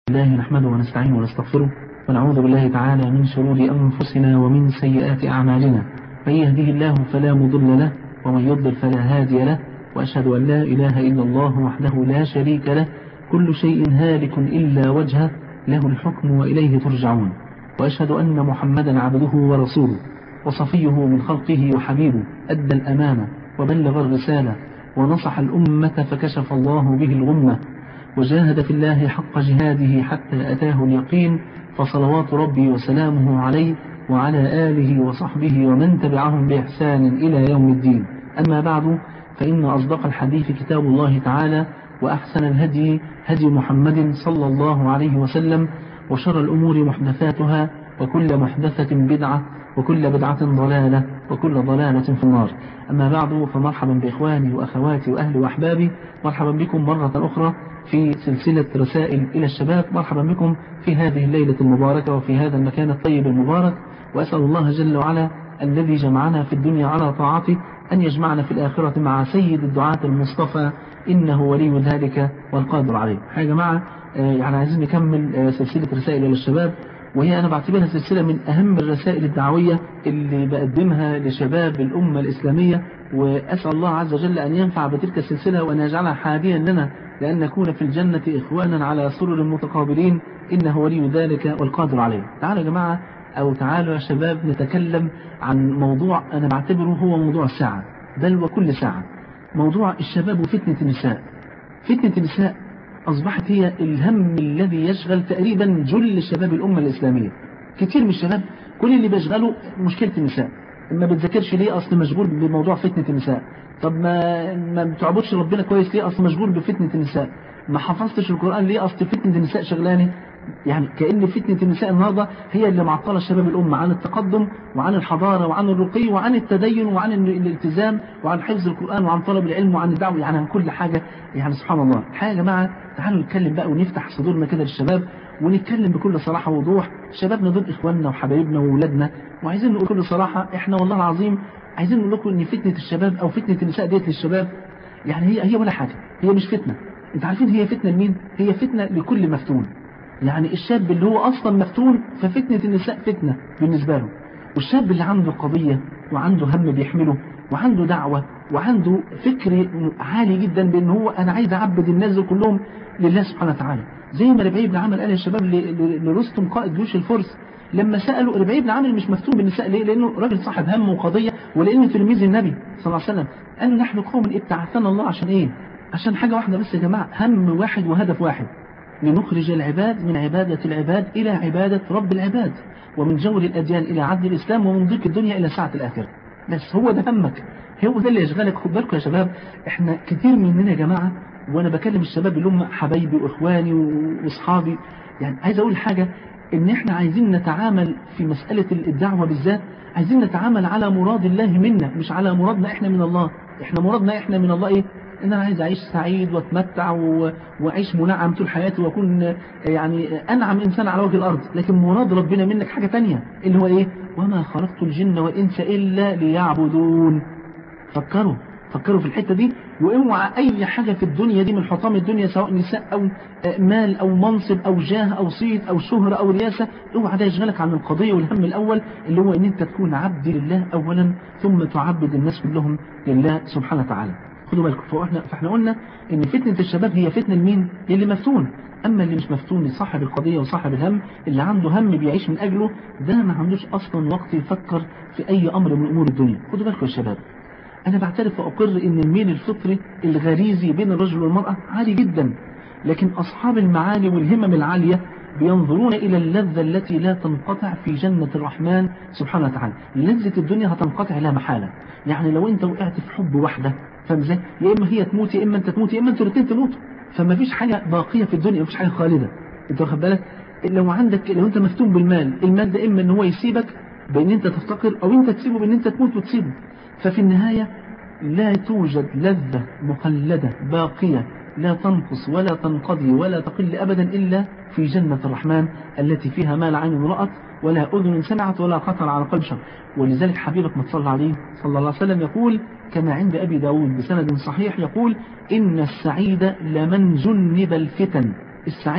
الله نحمده ونستعينه ونستغفره ونعوذ بالله تعالى من شرور أنفسنا ومن سيئات أعمالنا من يهده الله فلا مضل له ومن يضلل فلا هادي له وأشهد أن لا إله إلا الله وحده لا شريك له كل شيء هالك إلا وجهه له الحكم وإليه ترجعون وأشهد أن محمدا عبده ورسوله وصفيه من خلقه وحبيبه أدى الأمانة وبلغ الرسالة ونصح الأمة فكشف الله به الغمة وجاهد في الله حق جهاده حتى أتاه اليقين فصلوات ربي وسلامه عليه وعلى آله وصحبه ومن تبعهم بإحسان إلى يوم الدين أما بعد فإن أصدق الحديث كتاب الله تعالى وأحسن الهدي هدي محمد صلى الله عليه وسلم وشر الأمور محدثاتها وكل محدثة بدعة وكل بدعة ضلالة وكل ضلالة في النار أما بعد فمرحبا بإخواني وأخواتي وأهلي وأحبابي مرحبا بكم مرة أخرى في سلسلة رسائل إلى الشباب مرحبا بكم في هذه الليلة المباركة وفي هذا المكان الطيب المبارك وأسأل الله جل وعلا الذي جمعنا في الدنيا على طاعته أن يجمعنا في الآخرة مع سيد الدعاة المصطفى إنه ولي ذلك والقادر عليه يا جماعة يعني عايزين نكمل سلسلة رسائل إلى الشباب وهي أنا بعتبرها سلسلة من أهم الرسائل الدعوية اللي بقدمها لشباب الأمة الإسلامية وأسأل الله عز وجل أن ينفع بتلك السلسلة وأن يجعلها حاديا لنا لأن نكون في الجنة إخوانا على سرر متقابلين إنه ولي ذلك والقادر عليه تعالوا يا جماعة أو تعالوا يا شباب نتكلم عن موضوع أنا بعتبره هو موضوع الساعة بل وكل ساعة موضوع الشباب وفتنة النساء فتنة النساء أصبحت هي الهم الذي يشغل تقريبا جل شباب الأمة الإسلامية كتير من الشباب كل اللي بيشغله مشكلة النساء ما بتذاكرش ليه أصل مشغول بموضوع فتنة النساء طب ما ما بتعبدش ربنا كويس ليه أصل مشغول بفتنة النساء ما حفظتش القرآن ليه أصل فتنة النساء شغلاني يعني كأن فتنة النساء النهاردة هي اللي معطلة شباب الأمة عن التقدم وعن الحضارة وعن الرقي وعن التدين وعن الالتزام وعن حفظ القرآن وعن طلب العلم وعن الدعوة يعني عن كل حاجة يعني سبحان الله الحقيقة يا جماعة تعالوا نتكلم بقى ونفتح صدورنا كده للشباب ونتكلم بكل صراحة ووضوح شبابنا دول إخواننا وحبايبنا وولادنا وعايزين نقول بكل صراحة إحنا والله العظيم عايزين نقول لكم إن فتنة الشباب أو فتنة النساء ديت للشباب يعني هي هي ولا حاجة هي مش فتنة انت عارفين هي فتنة لمين هي فتنة لكل مفتون يعني الشاب اللي هو أصلا مفتون ففتنة النساء فتنة بالنسبة له والشاب اللي عنده قضية وعنده هم بيحمله وعنده دعوة وعنده فكر عالي جدا بأن هو أنا عايز أعبد الناس كلهم لله سبحانه وتعالى زي ما ربعي بن عامر قال يا شباب لرستم قائد جيوش الفرس لما سألوا ربعي بن عامر مش مفتون بالنساء ليه لأنه راجل صاحب هم وقضية ولأنه تلميذ النبي صلى الله عليه وسلم قالوا نحن قوم ابتعثنا الله عشان إيه عشان حاجة واحدة بس يا جماعة هم واحد وهدف واحد لنخرج العباد من عبادة العباد إلى عبادة رب العباد ومن جور الأديان إلى عدل الإسلام ومن ضيق الدنيا إلى ساعة الآخرة بس هو ده همك هو ده اللي يشغلك خد بالكم يا شباب احنا كتير مننا يا جماعة وانا بكلم الشباب اللي هم حبايبي واخواني واصحابي يعني عايز اقول حاجة ان احنا عايزين نتعامل في مسألة الدعوة بالذات عايزين نتعامل على مراد الله منا مش على مرادنا احنا من الله احنا مرادنا احنا من الله ايه ان انا عايز اعيش سعيد واتمتع واعيش منعم طول حياتي واكون يعني انعم انسان على وجه الارض لكن مراد ربنا منك حاجة تانية اللي هو ايه وما خلقت الجن والانس الا ليعبدون فكروا فكروا في الحتة دي واوعى اي حاجة في الدنيا دي من حطام الدنيا سواء نساء او مال او منصب او جاه او صيت او شهرة او رياسة اوعى ده يشغلك عن القضية والهم الاول اللي هو ان انت تكون عبد لله اولا ثم تعبد الناس كلهم لله سبحانه وتعالى خدوا بالكم فاحنا, فاحنا قلنا ان فتنة الشباب هي فتنة لمين اللي مفتون اما اللي مش مفتون صاحب القضية وصاحب الهم اللي عنده هم بيعيش من اجله ده ما عندوش اصلا وقت يفكر في اي امر من امور الدنيا خدوا بالكم يا شباب انا بعترف واقر ان الميل الفطري الغريزي بين الرجل والمرأة عالي جدا لكن اصحاب المعالي والهمم العالية بينظرون إلى اللذة التي لا تنقطع في جنة الرحمن سبحانه وتعالى لذة الدنيا هتنقطع لا محالة يعني لو انت وقعت في حب واحدة فاهم ازاي يا اما هي تموت يا اما انت تموت يا اما انتوا الاثنين تموتوا فما فيش حاجة باقية في الدنيا مفيش حاجة خالدة انت واخد بالك لو عندك لو انت مفتون بالمال المال ده اما ان هو يسيبك بان انت تفتقر او انت تسيبه بان انت تموت وتسيبه ففي النهاية لا توجد لذة مخلدة باقية لا تنقص ولا تنقضي ولا تقل أبدا إلا في جنة الرحمن التي فيها ما لا عين رأت ولا أذن سمعت ولا خطر على قلب شر ولذلك حبيبك ما تصلى عليه صلى الله عليه وسلم يقول كما عند أبي داود بسند صحيح يقول إن السعيد لمن جنب الفتن السعيد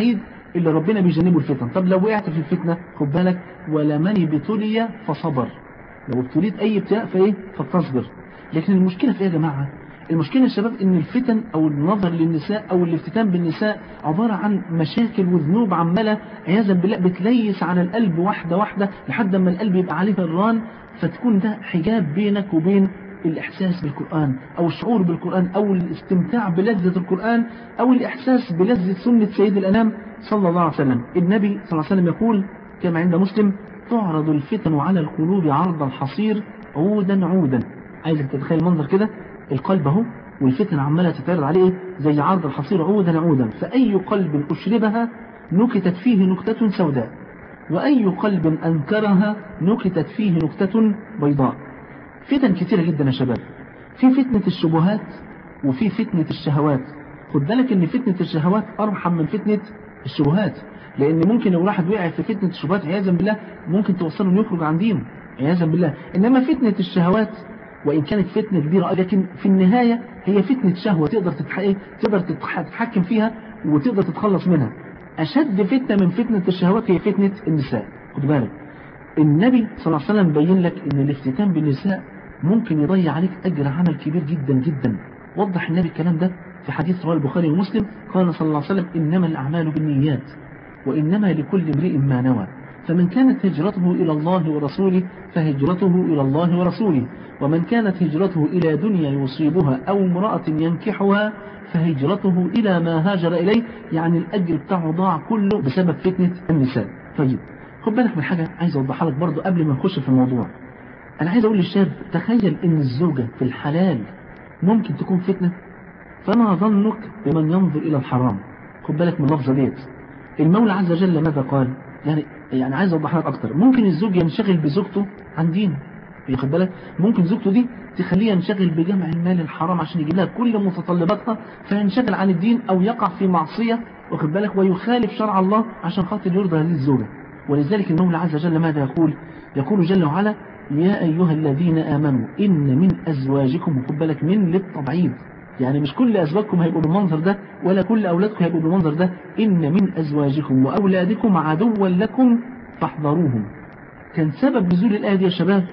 اللي ربنا بيجنبه الفتن طب لو وقعت في الفتنة خد بالك ولمن ابتلي فصبر لو ابتليت أي ابتلاء فإيه فتصبر لكن المشكلة في إيه يا جماعة المشكلة يا شباب ان الفتن او النظر للنساء او الافتتان بالنساء عبارة عن مشاكل وذنوب عمالة عياذا بالله بتليس على القلب واحدة واحدة لحد ما القلب يبقى عليه غران فتكون ده حجاب بينك وبين الإحساس بالقرآن أو الشعور بالقرآن أو الاستمتاع بلذة القرآن أو الإحساس بلذة سنة سيد الأنام صلى الله عليه وسلم النبي صلى الله عليه وسلم يقول كما عند مسلم تعرض الفتن على القلوب عرض الحصير عودا عودا عايزك تتخيل المنظر كده القلب اهو والفتن عمالة تتعرض عليه زي عرض الحصير عودا عودا فأي قلب أشربها نكتت فيه نكتة سوداء وأي قلب أنكرها نكتت فيه نكتة بيضاء فتن كثيرة جدا يا شباب في فتنة الشبهات وفي فتنة الشهوات خد بالك ان فتنة الشهوات أرحم من فتنة الشبهات لأن ممكن لو واحد وقع في فتنة الشبهات عياذا بالله ممكن توصله انه يخرج عن دينه عياذا بالله إنما فتنة الشهوات وإن كانت فتنة كبيرة لكن في النهاية هي فتنة شهوة تقدر تتحقق تقدر تتحكم فيها وتقدر تتخلص منها أشد فتنة من فتنة الشهوات هي فتنة النساء خد بالك النبي صلى الله عليه وسلم بين لك ان الافتتان بالنساء ممكن يضيع عليك أجر عمل كبير جدا جدا وضح النبي الكلام ده في حديث رواه البخاري ومسلم قال صلى الله عليه وسلم إنما الأعمال بالنيات وإنما لكل امرئ ما نوى فمن كانت هجرته إلى الله ورسوله فهجرته إلى الله ورسوله ومن كانت هجرته إلى دنيا يصيبها أو امرأة ينكحها فهجرته إلى ما هاجر إليه يعني الأجر بتاعه ضاع كله بسبب فتنة النساء طيب خد بالك من حاجة عايز أوضحها لك برضو قبل ما نخش في الموضوع أنا عايز أقول للشاب تخيل إن الزوجة في الحلال ممكن تكون فتنة فما ظنك بمن ينظر إلى الحرام خد بالك من اللفظة ديت المولى عز وجل ماذا قال يعني يعني عايز اوضح لك اكتر ممكن الزوج ينشغل بزوجته عن دين ياخد بالك ممكن زوجته دي تخليه ينشغل بجمع المال الحرام عشان يجيب لها كل متطلباتها فينشغل عن الدين او يقع في معصيه واخد بالك ويخالف شرع الله عشان خاطر يرضى هذه الزوجه ولذلك المولى عز وجل ماذا يقول يقول جل وعلا يا ايها الذين امنوا ان من ازواجكم خد بالك من للتبعيض يعني مش كل أزواجكم هيبقوا بالمنظر ده ولا كل أولادكم هيبقوا بالمنظر ده إن من أزواجكم وأولادكم عدوا لكم فاحذروهم كان سبب نزول الآية دي يا شباب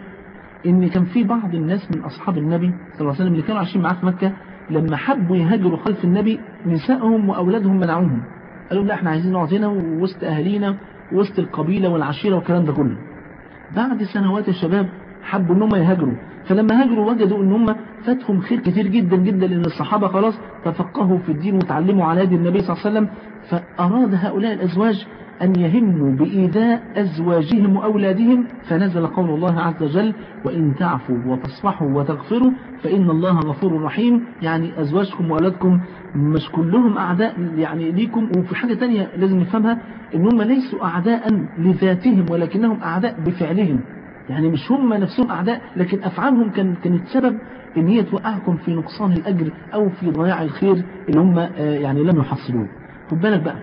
إن كان في بعض الناس من أصحاب النبي صلى الله عليه وسلم اللي كانوا عايشين معاه في مكة لما حبوا يهاجروا خلف النبي نسائهم وأولادهم منعوهم قالوا لا احنا عايزين نقعد هنا ووسط أهالينا وسط القبيلة والعشيرة والكلام ده كله بعد سنوات يا شباب حبوا ان هم يهاجروا فلما هاجروا وجدوا ان هم فاتهم خير كتير جدا جدا لان الصحابة خلاص تفقهوا في الدين وتعلموا على يد النبي صلى الله عليه وسلم فأراد هؤلاء الأزواج أن يهموا بإيذاء أزواجهم وأولادهم فنزل قول الله عز وجل وإن تعفوا وتصفحوا وتغفروا فإن الله غفور رحيم يعني أزواجكم وأولادكم مش كلهم أعداء يعني ليكم وفي حاجة تانية لازم نفهمها إن هم ليسوا أعداء لذاتهم ولكنهم أعداء بفعلهم يعني مش هم نفسهم أعداء لكن أفعالهم كان كانت سبب إن هي توقعكم في نقصان الأجر أو في ضياع الخير اللي هم يعني لم يحصلوه خد بالك بقى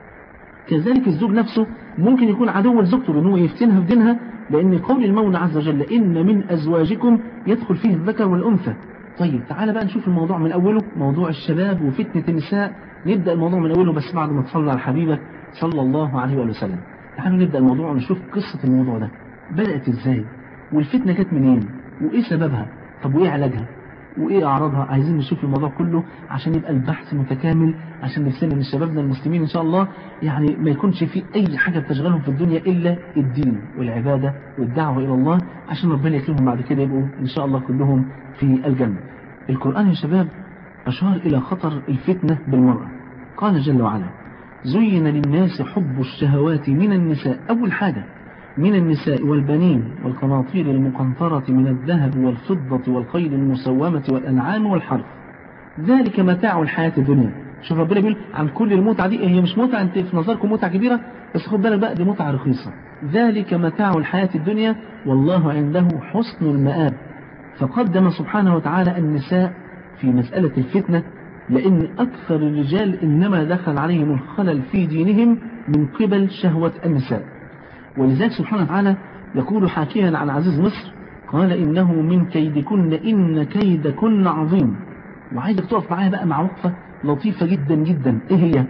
كذلك الزوج نفسه ممكن يكون عدو لزوجته لأنه هو يفتنها في دينها لأن قول المولى عز وجل إن من أزواجكم يدخل فيه الذكر والأنثى طيب تعالى بقى نشوف الموضوع من أوله موضوع الشباب وفتنة النساء نبدأ الموضوع من أوله بس بعد ما تصلى على حبيبك صلى الله عليه وآله وسلم تعالوا نبدأ الموضوع ونشوف قصة الموضوع ده بدأت ازاي والفتنة جت منين وايه سببها طب وايه علاجها وايه اعراضها عايزين نشوف الموضوع كله عشان يبقى البحث متكامل عشان نفسنا من شبابنا المسلمين ان شاء الله يعني ما يكونش في اي حاجة بتشغلهم في الدنيا الا الدين والعبادة والدعوة الى الله عشان ربنا يكرمهم بعد كده يبقوا ان شاء الله كلهم في الجنة القرآن يا شباب اشار الى خطر الفتنة بالمرأة قال جل وعلا زين للناس حب الشهوات من النساء اول حاجة من النساء والبنين والقناطير المقنطرة من الذهب والفضة والخيل المسومة والأنعام والحرث ذلك متاع الحياة الدنيا شوف ربنا بيقول عن كل المتعة دي هي مش متعة انت في نظركم متعة كبيرة بس خد بالك بقى دي متعة رخيصة ذلك متاع الحياة الدنيا والله عنده حسن المآب فقدم سبحانه وتعالى النساء في مسألة الفتنة لأن أكثر الرجال إنما دخل عليهم الخلل في دينهم من قبل شهوة النساء ولذلك سبحانه وتعالى يقول حاكيا عن عزيز مصر قال إنه من كيدكن إن كيدكن عظيم وعايزك تقف معايا بقى مع وقفة لطيفة جدا جدا إيه هي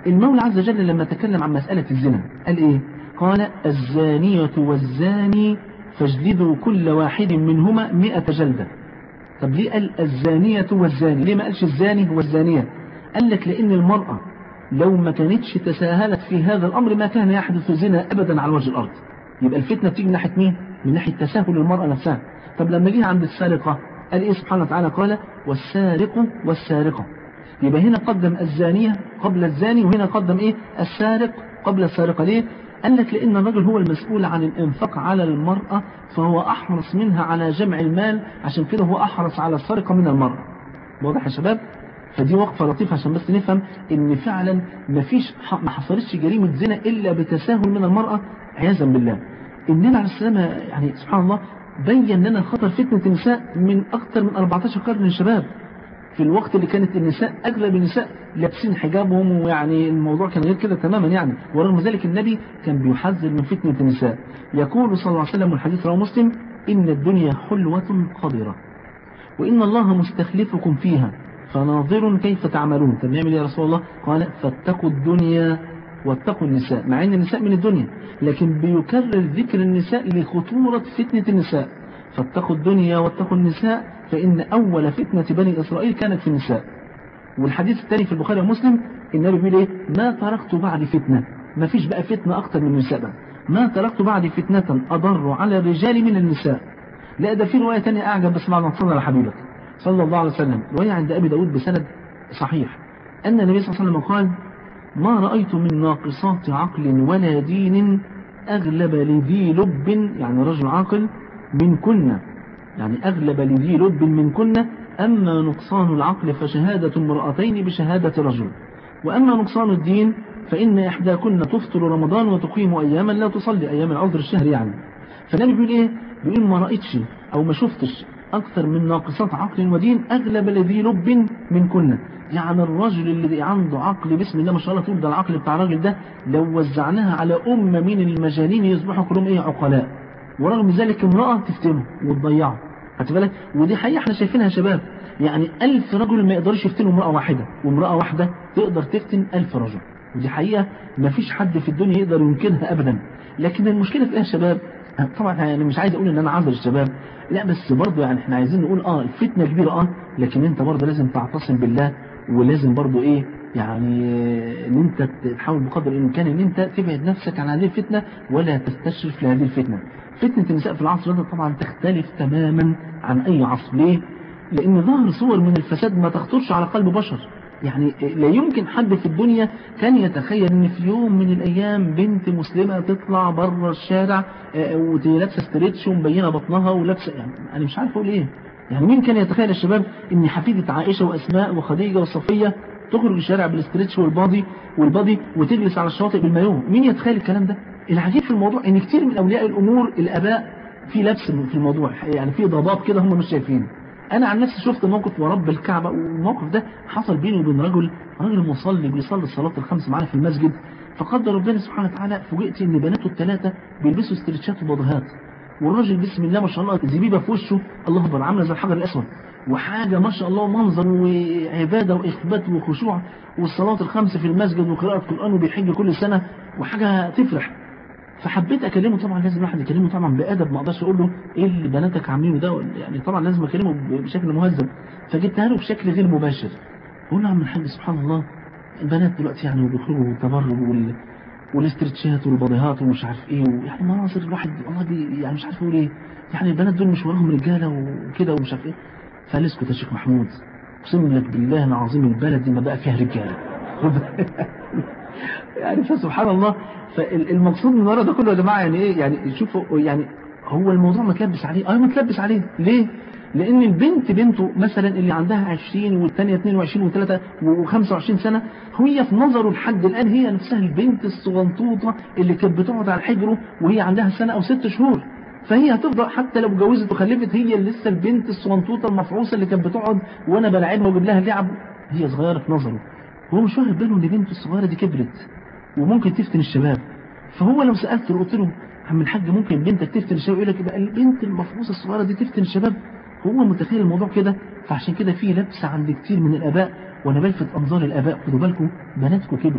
المولى عز وجل لما تكلم عن مسألة الزنا قال إيه قال الزانية والزاني فاجلدوا كل واحد منهما مئة جلدة طب ليه قال الزانية والزاني ليه ما قالش الزاني والزانية قال لك لأن المرأة لو ما كانتش تساهلت في هذا الأمر ما كان يحدث زنا أبدا على وجه الأرض يبقى الفتنة بتيجي من ناحية مين من ناحية تساهل المرأة نفسها طب لما جه عند السارقة قال إيه سبحانه وتعالى قال والسارق والسارقة يبقى هنا قدم الزانية قبل الزاني وهنا قدم إيه السارق قبل السارقة ليه قال لك لأن الرجل هو المسؤول عن الإنفاق على المرأة فهو أحرص منها على جمع المال عشان كده هو أحرص على السرقة من المرأة واضح يا شباب فدي وقفة لطيفة عشان بس نفهم ان فعلا مفيش ما حصلتش جريمة زنا الا بتساهل من المرأة عياذا بالله النبي عليه السلام يعني سبحان الله بين لنا خطر فتنة النساء من اكثر من 14 قرن من الشباب في الوقت اللي كانت النساء اغلب النساء لابسين حجابهم ويعني الموضوع كان غير كده تماما يعني ورغم ذلك النبي كان بيحذر من فتنة النساء يقول صلى الله عليه وسلم والحديث رواه مسلم ان الدنيا حلوة قدرة وان الله مستخلفكم فيها فناظر كيف تعملون طب نعمل يا رسول الله قال فاتقوا الدنيا واتقوا النساء مع ان النساء من الدنيا لكن بيكرر ذكر النساء لخطورة فتنة النساء فاتقوا الدنيا واتقوا النساء فإن أول فتنة بني إسرائيل كانت في النساء والحديث الثاني في البخاري ومسلم النبي بيقول ايه ما تركت بعد فتنة ما فيش بقى فتنة أكتر من النساء بقى ما تركت بعد فتنة أضر على الرجال من النساء لا ده في رواية تانية أعجب بس بعد نصرنا على حبيبك صلى الله عليه وسلم رواية عند أبي داود بسند صحيح أن النبي صلى الله عليه وسلم قال ما رأيت من ناقصات عقل ولا دين أغلب لذي لب يعني رجل عاقل من كنا يعني أغلب لذي لب من كنا أما نقصان العقل فشهادة امرأتين بشهادة رجل وأما نقصان الدين فإن إحداكن تفطر رمضان وتقيم أياما لا تصلي أيام العذر الشهر يعني فالنبي بيقول إيه بيقول ما رأيتش أو ما شفتش أكثر من ناقصات عقل ودين أغلب الذي لب من كنا يعني الرجل اللي عنده عقل بسم الله ما شاء الله تقول ده العقل بتاع الراجل ده لو وزعناها على أمة من المجانين يصبحوا كلهم إيه عقلاء ورغم ذلك امرأة تفتنه وتضيعه خدت بالك ودي حقيقة احنا شايفينها يا شباب يعني ألف رجل ما يقدرش يفتنوا امرأة واحدة وامرأة واحدة تقدر تفتن ألف رجل ودي حقيقة ما فيش حد في الدنيا يقدر ينكرها أبدا لكن المشكلة في ايه يا شباب طبعا يعني مش عايز اقول ان انا عذر الشباب لا بس برضه يعني احنا عايزين نقول اه الفتنة كبيرة اه لكن انت برضه لازم تعتصم بالله ولازم برضه ايه يعني ان انت تحاول بقدر الامكان ان انت تبعد نفسك عن هذه الفتنة ولا تستشرف لهذه الفتنة فتنة النساء في العصر ده طبعا تختلف تماما عن اي عصر ليه لان ظهر صور من الفساد ما تخطرش على قلب بشر يعني لا يمكن حد في الدنيا كان يتخيل ان في يوم من الايام بنت مسلمة تطلع بره الشارع ولابسه ستريتش ومبينه بطنها ولابسه يعني انا مش عارف اقول ايه يعني مين كان يتخيل يا شباب ان حفيدة عائشة واسماء وخديجة وصفية تخرج الشارع بالاستريتش والبادي والبادي وتجلس على الشاطئ بالمايوه مين يتخيل الكلام ده العجيب في الموضوع ان كتير من اولياء الامور الاباء في لبس في الموضوع يعني في ضباب كده هم مش شايفينه انا عن نفسي شفت موقف ورب الكعبة والموقف ده حصل بيني وبين رجل رجل مصلي بيصلي الصلاة الخمس معانا في المسجد فقدر ربنا سبحانه وتعالى فوجئت ان بناته الثلاثة بيلبسوا استرتشات وبضهات والراجل بسم الله ما شاء الله زبيبة في وشه الله اكبر عامله زي الحجر الاسود وحاجة ما شاء الله منظر وعبادة وإخبات وخشوع والصلاة الخمس في المسجد وقراءة قرآن وبيحج كل سنة وحاجة تفرح فحبيت اكلمه طبعا لازم الواحد يكلمه طبعا بادب ما اقدرش اقول له ايه اللي بناتك عاملينه ده يعني طبعا لازم اكلمه بشكل مهذب فجبتها له بشكل غير مباشر بقول له يا عم الحاج سبحان الله البنات دلوقتي يعني بيخرجوا تبرج وال والاسترتشات والبضيهات ومش عارف ايه يعني مناظر الواحد والله دي يعني مش عارف اقول ايه يعني البنات دول مش وراهم رجاله وكده ومش عارف ايه فقال لي اسكت يا شيخ محمود اقسم لك بالله العظيم البلد دي ما بقى فيها رجاله يعني فسبحان الله فالمقصود من ورا ده كله يا جماعه يعني ايه يعني شوفوا يعني هو الموضوع متلبس عليه اه متلبس عليه ليه لان البنت بنته مثلا اللي عندها 20 والثانيه 22 و3 و25 سنه هي في نظره لحد الان هي نفسها البنت الصغنطوطه اللي كانت بتقعد على حجره وهي عندها سنه او ست شهور فهي هتفضل حتى لو اتجوزت وخلفت هي لسه البنت الصغنطوطه المفعوصه اللي كانت بتقعد وانا بلاعبها واجيب لها لعب هي صغيره في نظره هو مش واخد باله ان بنته الصغيره دي كبرت وممكن تفتن الشباب فهو لو سألت قلت له عم الحاج ممكن بنتك تفتن الشباب يقول لك يبقى البنت المفروسه الصغيره دي تفتن الشباب هو متخيل الموضوع كده فعشان كده في لبس عند كتير من الاباء وانا بلفت انظار الاباء خدوا بالكم بناتكم كبروا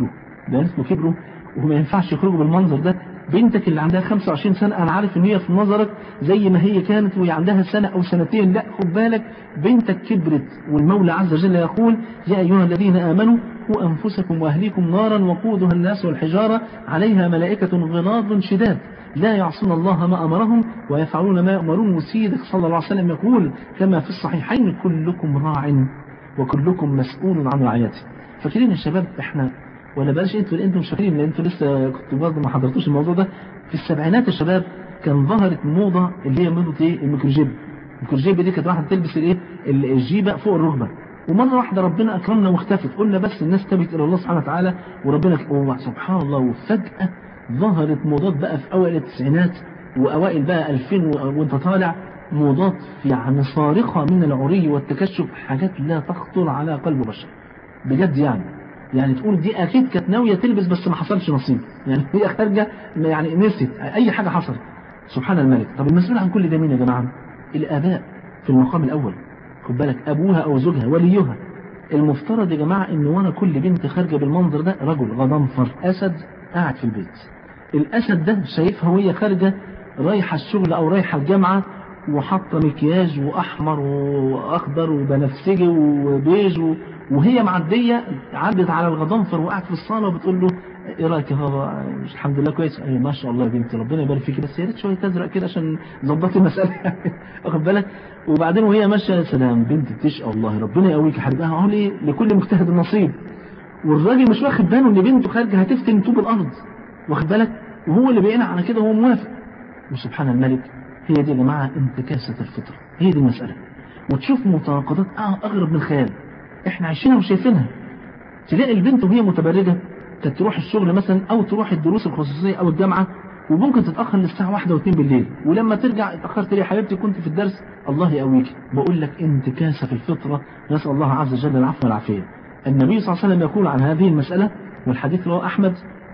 ده اسمه كبروا وما ينفعش يخرجوا بالمنظر ده بنتك اللي عندها 25 سنة أنا عارف إن هي في نظرك زي ما هي كانت وهي عندها سنة أو سنتين لا خد بالك بنتك كبرت والمولى عز وجل يقول يا أيها الذين آمنوا قوا أنفسكم وأهليكم نارا وقودها الناس والحجارة عليها ملائكة غلاظ شداد لا يعصون الله ما أمرهم ويفعلون ما يأمرون وسيدك صلى الله عليه وسلم يقول كما في الصحيحين كلكم راع وكلكم مسؤول عن رعيته فاكرين يا شباب احنا ولا بلاش انتوا انتوا مش فاكرين لان انتوا لسه كنتوا برضه ما حضرتوش الموضوع ده في السبعينات يا شباب كان ظهرت موضه اللي هي موضه ايه الميكروجيب الميكروجيب دي كانت واحده تلبس الايه الجيبه فوق الركبه ومره واحده ربنا اكرمنا واختفت قلنا بس الناس تبت الى الله سبحانه وتعالى وربنا سبحان الله وفجاه ظهرت موضات بقى في اوائل التسعينات واوائل بقى 2000 وانت طالع موضات يعني صارخه من العري والتكشف حاجات لا تخطر على قلب بشر بجد يعني يعني تقول دي اكيد كانت ناويه تلبس بس ما حصلش نصيب يعني هي خارجه يعني نسيت اي حاجه حصلت سبحان الملك طب المسؤول عن كل ده مين يا جماعه الاباء في المقام الاول خد بالك ابوها او زوجها وليها المفترض يا جماعه ان وانا كل بنت خارجه بالمنظر ده رجل غضنفر اسد قاعد في البيت الاسد ده شايفها وهي خارجه رايحه الشغل او رايحه الجامعه وحاطه مكياج واحمر واخضر وبنفسجي وبيج وهي معديه عدت على الغضنفر وقعت في الصاله وبتقول له ايه رايك يا بابا الحمد لله كويس ايه ما شاء الله يا بنتي ربنا يبارك فيكي بس يا ريت شويه ازرق كده عشان ظبطي المساله واخد بالك وبعدين وهي ماشيه يا سلام بنتي تشقى الله ربنا يقويك يا حبيبي اهو ليه لكل مجتهد نصيب والراجل مش واخد باله ان بنته خارجه هتفتن طوب الارض واخد بالك وهو اللي بيقنع على كده وهو موافق وسبحان الملك هي دي يا جماعه انتكاسه الفطره هي دي المساله وتشوف متناقضات اغرب من الخيال احنا عايشينها وشايفينها تلاقي البنت وهي متبرجه كانت تروح الشغل مثلا او تروح الدروس الخصوصيه او الجامعه وممكن تتاخر للساعه واحدة و2 بالليل ولما ترجع اتاخرت ليه يا حبيبتي كنت في الدرس الله يقويك بقول لك انتكاسه في الفطره نسال الله عز وجل العفو والعافيه النبي صلى الله عليه وسلم يقول عن هذه المساله والحديث رواه احمد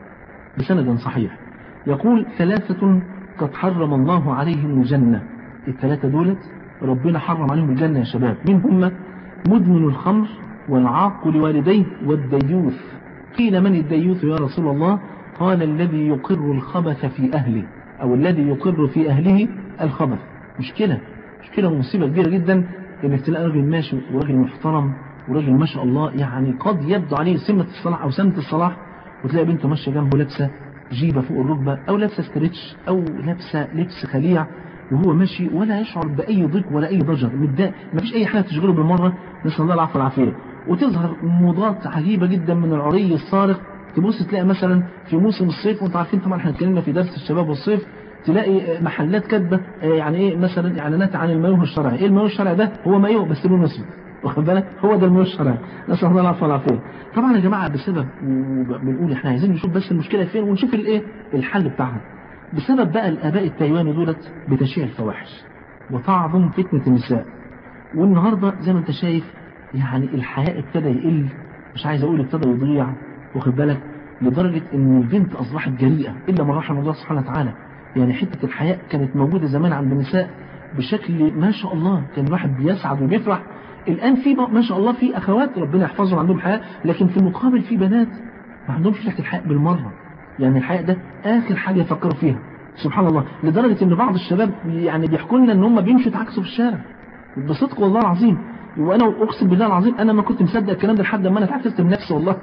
بسند صحيح يقول ثلاثه قد حرم الله عليهم الجنه الثلاثه دولت ربنا حرم عليهم الجنه يا شباب مين هم مدمن الخمر والعاق لوالديه والديوث قيل من الديوث يا رسول الله قال الذي يقر الخبث في أهله أو الذي يقر في أهله الخبث مشكلة مشكلة ومصيبة كبيرة جدا انك تلاقي راجل ماشي وراجل محترم وراجل ما شاء الله يعني قد يبدو عليه سمة الصلاح أو سمة الصلاح وتلاقي بنته ماشية جنبه لابسة جيبة فوق الركبة أو لابسة ستريتش أو لابسة لبس خليع وهو ماشي ولا يشعر بأي ضيق ولا أي ضجر متضايق ما فيش أي حاجة تشغله بالمرة نسأل الله العفو والعافية وتظهر موضات عجيبة جدا من العري الصارخ تبص تلاقي مثلا في موسم الصيف وانتم عارفين طبعا احنا اتكلمنا في درس الشباب والصيف تلاقي محلات كاتبه يعني ايه مثلا اعلانات عن المايوه الشرعي ايه المايوه الشرعي ده هو مايوه بس لونه اسود واخد بالك هو ده المايوه الشرعي نسال الله العفو والعافيه طبعا يا جماعه بسبب بنقول احنا عايزين نشوف بس المشكله فين ونشوف الايه الحل بتاعها بسبب بقى الاباء التايواني دولت بتشيع الفواحش وتعظم فتنه النساء والنهارده زي ما انت شايف يعني الحياء ابتدى يقل مش عايز اقول ابتدى يضيع واخد بالك لدرجة ان البنت اصبحت جريئة الا من رحم الله سبحانه وتعالى يعني حتة الحياء كانت موجودة زمان عند النساء بشكل ما شاء الله كان الواحد بيسعد وبيفرح الان في ما شاء الله في اخوات ربنا يحفظهم عندهم حياء لكن في المقابل في بنات ما عندهمش ريحة الحياء بالمرة يعني الحياء ده اخر حاجة يفكروا فيها سبحان الله لدرجة ان بعض الشباب يعني بيحكوا لنا ان هم بيمشوا يتعكسوا في الشارع بصدق والله العظيم وانا اقسم بالله العظيم انا ما كنت مصدق الكلام ده لحد ما انا اتعكست من نفسي والله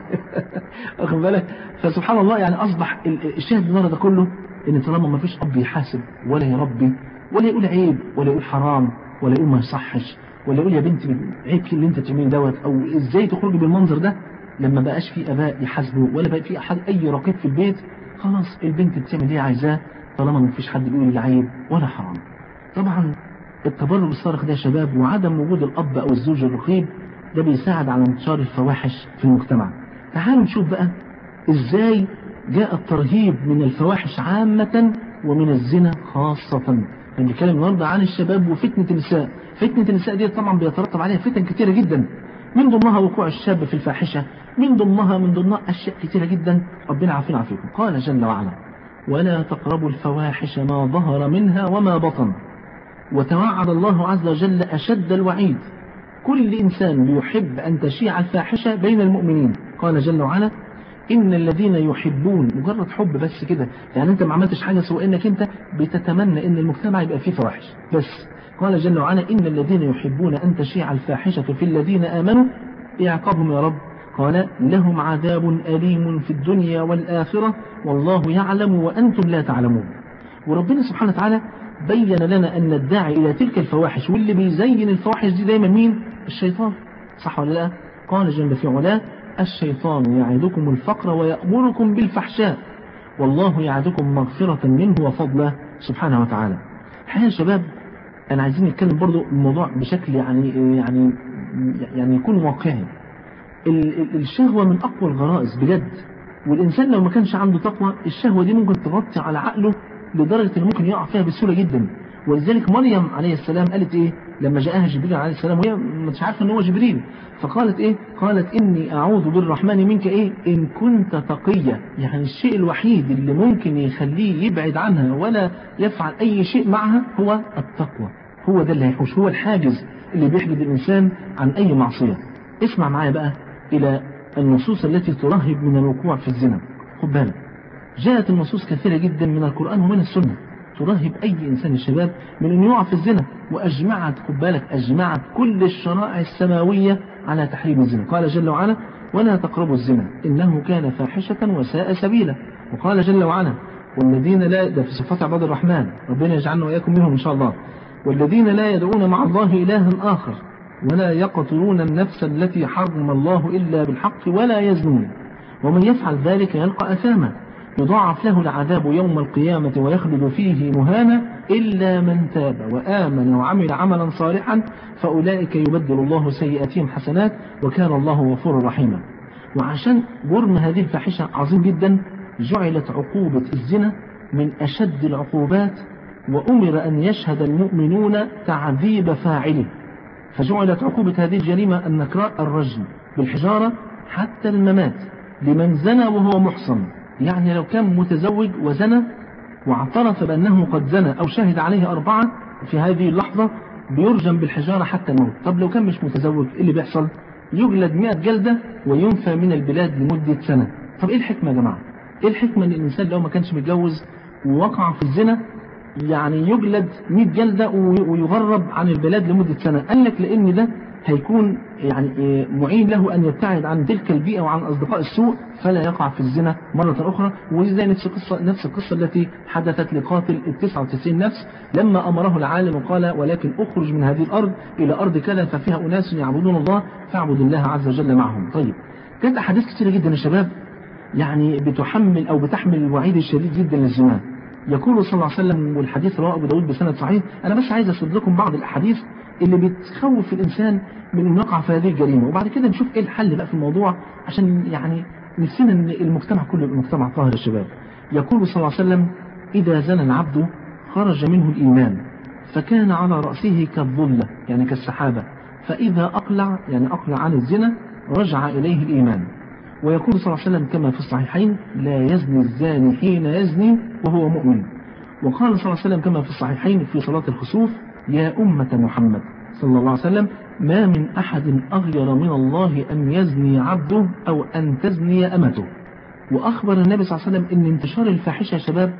واخد بالك فسبحان الله يعني اصبح الشاهد من ده كله ان طالما ما فيش اب يحاسب ولا يربي ولا يقول عيب ولا يقول حرام ولا يقول ما يصحش ولا يقول يا بنتي عيب اللي انت تعمليه دوت او ازاي تخرجي بالمنظر ده لما بقاش في اباء يحاسبوا ولا بقى في احد اي رقيب في البيت خلاص البنت بتعمل اللي عايزاه طالما ما فيش حد بيقول لا عيب ولا حرام طبعا التبرج الصارخ ده يا شباب وعدم وجود الأب أو الزوج الرقيب ده بيساعد على انتشار الفواحش في المجتمع تعالوا نشوف بقى إزاي جاء الترهيب من الفواحش عامة ومن الزنا خاصة بنتكلم النهارده عن الشباب وفتنة النساء فتنة النساء دي طبعا بيترتب عليها فتن كتيرة جدا من ضمنها وقوع الشاب في الفاحشة من ضمنها من ضمنها أشياء كتيرة جدا ربنا عافينا عافيكم قال جل وعلا ولا تقربوا الفواحش ما ظهر منها وما بطن وتوعد الله عز وجل أشد الوعيد كل إنسان بيحب أن تشيع الفاحشة بين المؤمنين قال جل وعلا إن الذين يحبون مجرد حب بس كده يعني أنت ما عملتش حاجة سوى إنك أنت بتتمنى إن المجتمع يبقى فيه فواحش بس قال جل وعلا إن الذين يحبون أن تشيع الفاحشة في الذين آمنوا إعقابهم يا رب قال لهم عذاب أليم في الدنيا والآخرة والله يعلم وأنتم لا تعلمون وربنا سبحانه وتعالى بين لنا أن الداعي إلى تلك الفواحش واللي بيزين الفواحش دي دايما مين الشيطان صح ولا لا قال جل في علاه الشيطان يعدكم الفقر ويأمركم بالفحشاء والله يعدكم مغفرة منه وفضله سبحانه وتعالى الحقيقة يا شباب أنا عايزين نتكلم برضو الموضوع بشكل يعني يعني يعني يكون واقعي الشهوة من أقوى الغرائز بجد والإنسان لو ما كانش عنده تقوى الشهوة دي ممكن تغطي على عقله لدرجة إنه ممكن يقع فيها بسهولة جدا ولذلك مريم عليه السلام قالت إيه لما جاءها جبريل عليه السلام وهي مش عارفة إن هو جبريل فقالت إيه قالت إني أعوذ بالرحمن منك إيه إن كنت تقية يعني الشيء الوحيد اللي ممكن يخليه يبعد عنها ولا يفعل أي شيء معها هو التقوى هو ده اللي هيحوش هو الحاجز اللي بيحجز الإنسان عن أي معصية اسمع معايا بقى إلى النصوص التي ترهب من الوقوع في الزنا خد بالك جاءت النصوص كثيرة جدا من القرآن ومن السنة ترهب أي إنسان الشباب من أن يقع في الزنا وأجمعت خد بالك أجمعت كل الشرائع السماوية على تحريم الزنا قال جل وعلا ولا تقربوا الزنا إنه كان فاحشة وساء سبيلا وقال جل وعلا والذين لا ده في صفات عباد الرحمن ربنا يجعلنا وإياكم منهم إن شاء الله والذين لا يدعون مع الله إلها آخر ولا يقتلون النفس التي حرم الله إلا بالحق ولا يزنون ومن يفعل ذلك يلقى أثاما يضاعف له العذاب يوم القيامة ويخلد فيه مهانا إلا من تاب وآمن وعمل عملا صالحا فأولئك يبدل الله سيئاتهم حسنات وكان الله غفورا رحيما وعشان جرم هذه الفاحشة عظيم جدا جعلت عقوبة الزنا من أشد العقوبات وأمر أن يشهد المؤمنون تعذيب فاعله فجعلت عقوبة هذه الجريمة النكراء الرجم بالحجارة حتى الممات لمن زنى وهو محصن يعني لو كان متزوج وزنى واعترف بأنه قد زنى أو شهد عليه أربعة في هذه اللحظة بيرجم بالحجارة حتى الموت طب لو كان مش متزوج إيه اللي بيحصل يجلد 100 جلدة وينفى من البلاد لمدة سنة طب إيه الحكمة يا جماعة إيه الحكمة أن الإنسان لو ما كانش متجوز ووقع في الزنا يعني يجلد 100 جلدة ويغرب عن البلاد لمدة سنة قال لك لأن ده هيكون يعني معين له أن يبتعد عن تلك البيئة وعن أصدقاء السوء فلا يقع في الزنا مرة أخرى وزي نفس القصة, نفس القصة التي حدثت لقاتل ال 99 نفس لما أمره العالم وقال ولكن أخرج من هذه الأرض إلى أرض كذا ففيها أناس يعبدون الله فاعبد الله عز وجل معهم طيب كانت أحاديث كثيرة جدا يا شباب يعني بتحمل أو بتحمل الوعيد الشديد جدا للزنا يقول صلى الله عليه وسلم والحديث رواه أبو داود بسند صحيح أنا بس عايز أسرد لكم بعض الأحاديث اللي بتخوف الإنسان من أن يقع في هذه الجريمة وبعد كده نشوف إيه الحل بقى في الموضوع عشان يعني نفسنا أن المجتمع كله المجتمع طاهر الشباب يقول صلى الله عليه وسلم إذا زنى العبد خرج منه الإيمان فكان على رأسه كالظلة يعني كالسحابة فإذا أقلع يعني أقلع عن الزنا رجع إليه الإيمان ويقول صلى الله عليه وسلم كما في الصحيحين لا يزني الزاني حين يزني وهو مؤمن وقال صلى الله عليه وسلم كما في الصحيحين في صلاة الخسوف يا أمة محمد صلى الله عليه وسلم ما من أحد أغير من الله أن يزني عبده أو أن تزني أمته وأخبر النبي صلى الله عليه وسلم أن انتشار الفاحشة يا شباب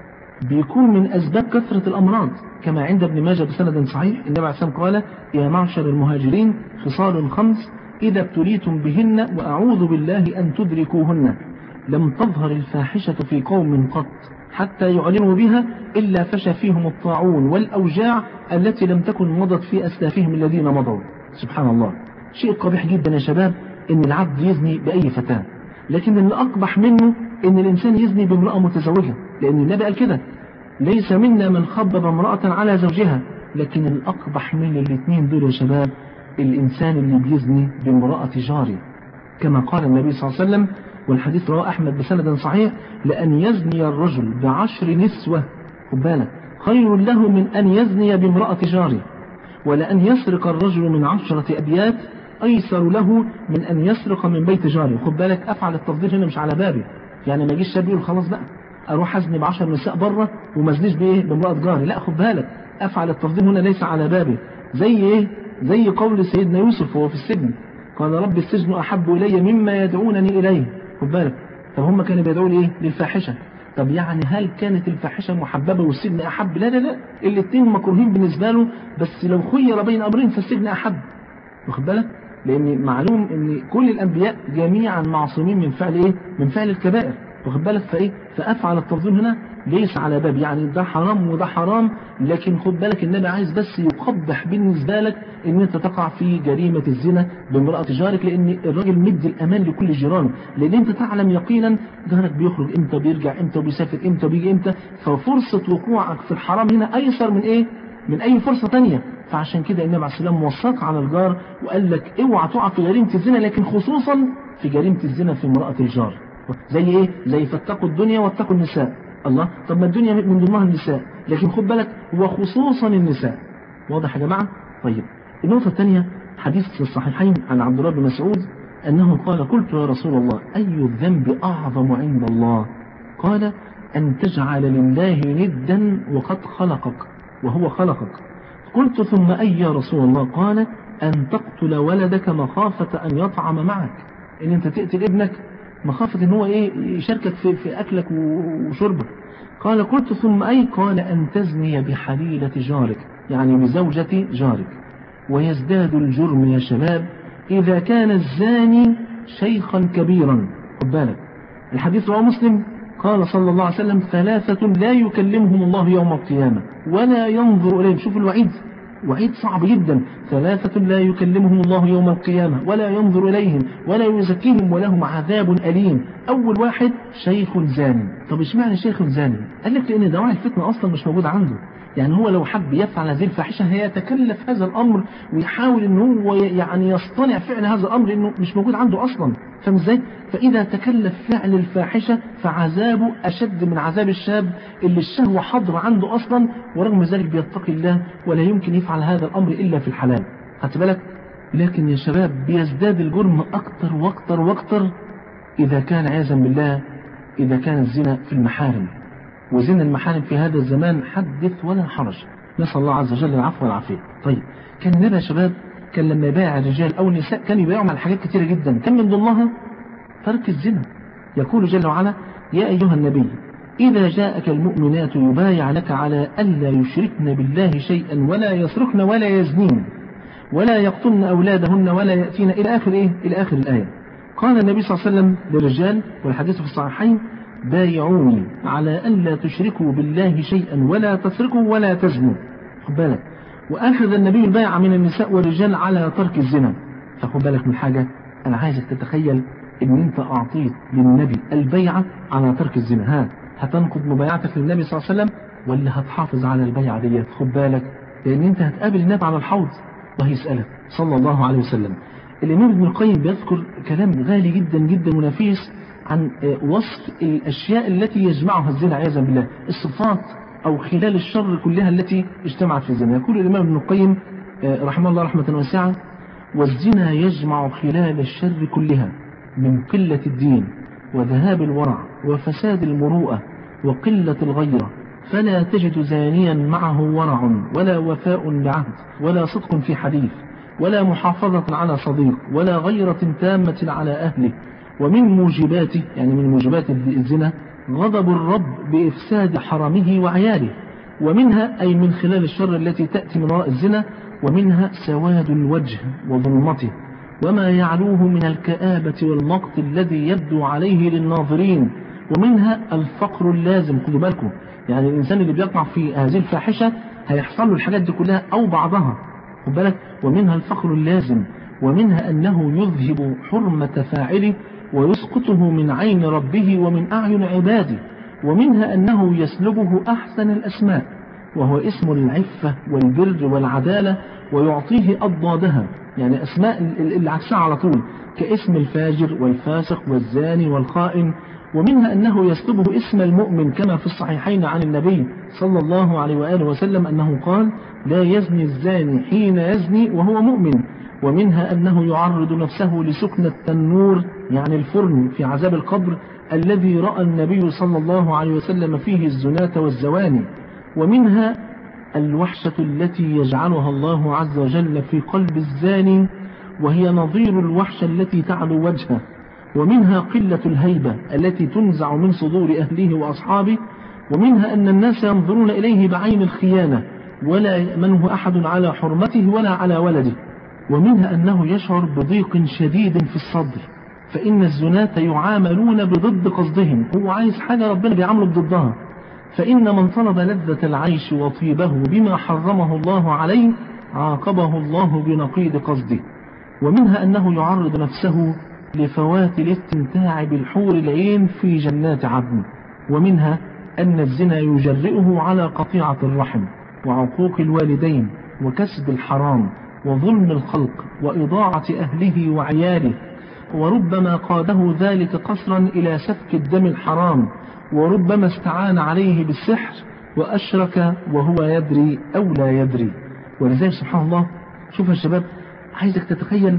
بيكون من أسباب كثرة الأمراض كما عند ابن ماجه بسند صحيح النبي عليه الصلاة والسلام قال يا معشر المهاجرين خصال خمس إذا ابتليتم بهن وأعوذ بالله أن تدركوهن لم تظهر الفاحشة في قوم قط حتى يعلنوا بها إلا فشى فيهم الطاعون والأوجاع التي لم تكن مضت في أسلافهم الذين مضوا سبحان الله شيء قبيح جدا يا شباب إن العبد يزني بأي فتاة لكن اللي أقبح منه إن الإنسان يزني بامرأة متزوجة لأن النبي قال كده ليس منا من خبب امرأة على زوجها لكن الأقبح من الاثنين دول يا شباب الإنسان اللي بيزني بامرأة جاري كما قال النبي صلى الله عليه وسلم والحديث رواه أحمد بسند صحيح لأن يزني الرجل بعشر نسوة خد بالك خير له من أن يزني بامرأة جاري ولأن يسرق الرجل من عشرة أبيات أيسر له من أن يسرق من بيت جاري خد بالك أفعل التفضيل هنا مش على بابي يعني ما يجيش شاب يقول خلاص بقى أروح أزني بعشر نساء بره وما أزنيش بإيه بامرأة جاري لا خد بالك أفعل التفضيل هنا ليس على بابي زي إيه زي قول سيدنا يوسف وهو في السجن قال رب السجن أحب إلي مما يدعونني إليه خد بالك طب هم كانوا بيدعوا لإيه للفاحشة طب يعني هل كانت الفاحشة محببة والسجن أحب لا لا لا الاثنين مكروهين بالنسبة له بس لو خير بين أمرين فالسجن أحب واخد بالك لأن معلوم أن كل الأنبياء جميعا معصومين من فعل إيه من فعل الكبائر واخد بالك فإيه فأفعل التفضيل هنا ليس على باب يعني ده حرام وده حرام لكن خد بالك النبي عايز بس يقبح بالنسبة لك ان انت تقع في جريمة الزنا بامرأة جارك لان الراجل مدي الامان لكل جيرانه لان انت تعلم يقينا جارك بيخرج امتى بيرجع امتى وبيسافر امتى وبيجي امتى ففرصة وقوعك في الحرام هنا ايسر من ايه من اي فرصة تانية فعشان كده النبي عليه السلام وصاك على الجار وقال لك اوعى تقع في جريمة الزنا لكن خصوصا في جريمة الزنا في امرأة الجار زي ايه زي فاتقوا الدنيا واتقوا النساء الله طب ما الدنيا من ضمنها النساء لكن خد بالك وخصوصا النساء واضح يا جماعة طيب النقطة الثانية حديث في الصحيحين عن عبد الله بن مسعود أنه قال قلت يا رسول الله أي الذنب أعظم عند الله قال أن تجعل لله ندا وقد خلقك وهو خلقك قلت ثم أي يا رسول الله قال أن تقتل ولدك مخافة أن يطعم معك إن أنت تقتل ابنك مخافة ان هو ايه يشاركك في, في اكلك وشربك قال قلت ثم اي قال ان تزني بحليلة جارك يعني بزوجة جارك ويزداد الجرم يا شباب اذا كان الزاني شيخا كبيرا خد بالك الحديث رواه مسلم قال صلى الله عليه وسلم ثلاثة لا يكلمهم الله يوم القيامة ولا ينظر إليهم شوف الوعيد وعيد صعب جدا ثلاثة لا يكلمهم الله يوم القيامة ولا ينظر إليهم ولا يزكيهم ولهم عذاب أليم أول واحد شيخ زاني طب اشمعنى شيخ زاني قال لك لأن دواعي الفتنة أصلا مش موجود عنده يعني هو لو حب يفعل هذه الفاحشة هيتكلف هذا الأمر ويحاول ان هو يعني يصطنع فعل هذا الأمر انه مش موجود عنده أصلا فاهم ازاي؟ فإذا تكلف فعل الفاحشة فعذابه أشد من عذاب الشاب اللي الشهوة حاضرة عنده أصلا ورغم ذلك بيتقي الله ولا يمكن يفعل هذا الأمر إلا في الحلال خدت بالك؟ لكن يا شباب بيزداد الجرم أكتر وأكتر وأكتر إذا كان عياذا بالله إذا كان الزنا في المحارم وزنا المحارم في هذا الزمان حدث ولا حرج نسأل الله عز وجل العفو والعافية طيب كان النبي يا شباب كان لما يبايع الرجال أو النساء كان يبايعهم على حاجات كثيرة جدا كان من ضمنها ترك الزنا يقول جل وعلا يا أيها النبي إذا جاءك المؤمنات يبايع لك على ألا يشركن بالله شيئا ولا يسرقن ولا يزنين ولا يقتلن أولادهن ولا يأتين إلى آخر إيه؟ إلى آخر الآية قال النبي صلى الله عليه وسلم للرجال والحديث في الصحيحين بايعوني على ألا تشركوا بالله شيئا ولا تسرقوا ولا تزنوا خد بالك وأخذ النبي البيعة من النساء والرجال على ترك الزنا فخد بالك من حاجة أنا عايزك تتخيل إن أنت أعطيت للنبي البيعة على ترك الزنا ها هتنقض مبايعتك للنبي صلى الله عليه وسلم ولا هتحافظ على البيعة ديت خد بالك لأن أنت هتقابل النبي على الحوض وهيسألك صلى الله عليه وسلم الإمام ابن القيم بيذكر كلام غالي جدا جدا ونفيس عن وصف الأشياء التي يجمعها الزنا عياذا بالله الصفات أو خلال الشر كلها التي اجتمعت في الزنا يقول الإمام ابن القيم رحمه الله رحمة واسعة والزنا يجمع خلال الشر كلها من قلة الدين وذهاب الورع وفساد المروءة وقلة الغيرة فلا تجد زانيا معه ورع ولا وفاء بعهد ولا صدق في حديث ولا محافظة على صديق ولا غيرة تامة على أهله ومن موجباته يعني من موجبات الزنا غضب الرب بإفساد حرمه وعياله ومنها أي من خلال الشر التي تأتي من وراء الزنا ومنها سواد الوجه وظلمته وما يعلوه من الكآبة والمقت الذي يبدو عليه للناظرين ومنها الفقر اللازم خدوا بالكم يعني الإنسان اللي بيقع في هذه الفاحشة هيحصل له الحاجات دي كلها أو بعضها خد بالك ومنها الفقر اللازم ومنها أنه يذهب حرمة فاعله ويسقطه من عين ربه ومن أعين عباده ومنها أنه يسلبه أحسن الأسماء وهو اسم العفة والبر والعدالة ويعطيه أضدادها يعني أسماء اللي عكسها على طول كاسم الفاجر والفاسق والزاني والخائن ومنها أنه يسلبه اسم المؤمن كما في الصحيحين عن النبي صلى الله عليه وآله وسلم أنه قال لا يزني الزاني حين يزني وهو مؤمن ومنها أنه يعرض نفسه لسكن التنور يعني الفرن في عذاب القبر الذي رأى النبي صلى الله عليه وسلم فيه الزناة والزواني ومنها الوحشة التي يجعلها الله عز وجل في قلب الزاني وهي نظير الوحشة التي تعلو وجهه ومنها قلة الهيبة التي تنزع من صدور أهله وأصحابه ومنها أن الناس ينظرون إليه بعين الخيانة ولا يأمنه أحد على حرمته ولا على ولده ومنها أنه يشعر بضيق شديد في الصدر فإن الزناة يعاملون بضد قصدهم هو عايز حاجة ربنا بيعامله بضدها فإن من طلب لذة العيش وطيبه بما حرمه الله عليه عاقبه الله بنقيض قصده ومنها أنه يعرض نفسه لفوات الاستمتاع بالحور العين في جنات عدن ومنها أن الزنا يجرئه على قطيعة الرحم وعقوق الوالدين وكسب الحرام وظلم الخلق وإضاعة أهله وعياله وربما قاده ذلك قصرا إلى سفك الدم الحرام وربما استعان عليه بالسحر وأشرك وهو يدري أو لا يدري ولذلك سبحان الله شوف يا شباب عايزك تتخيل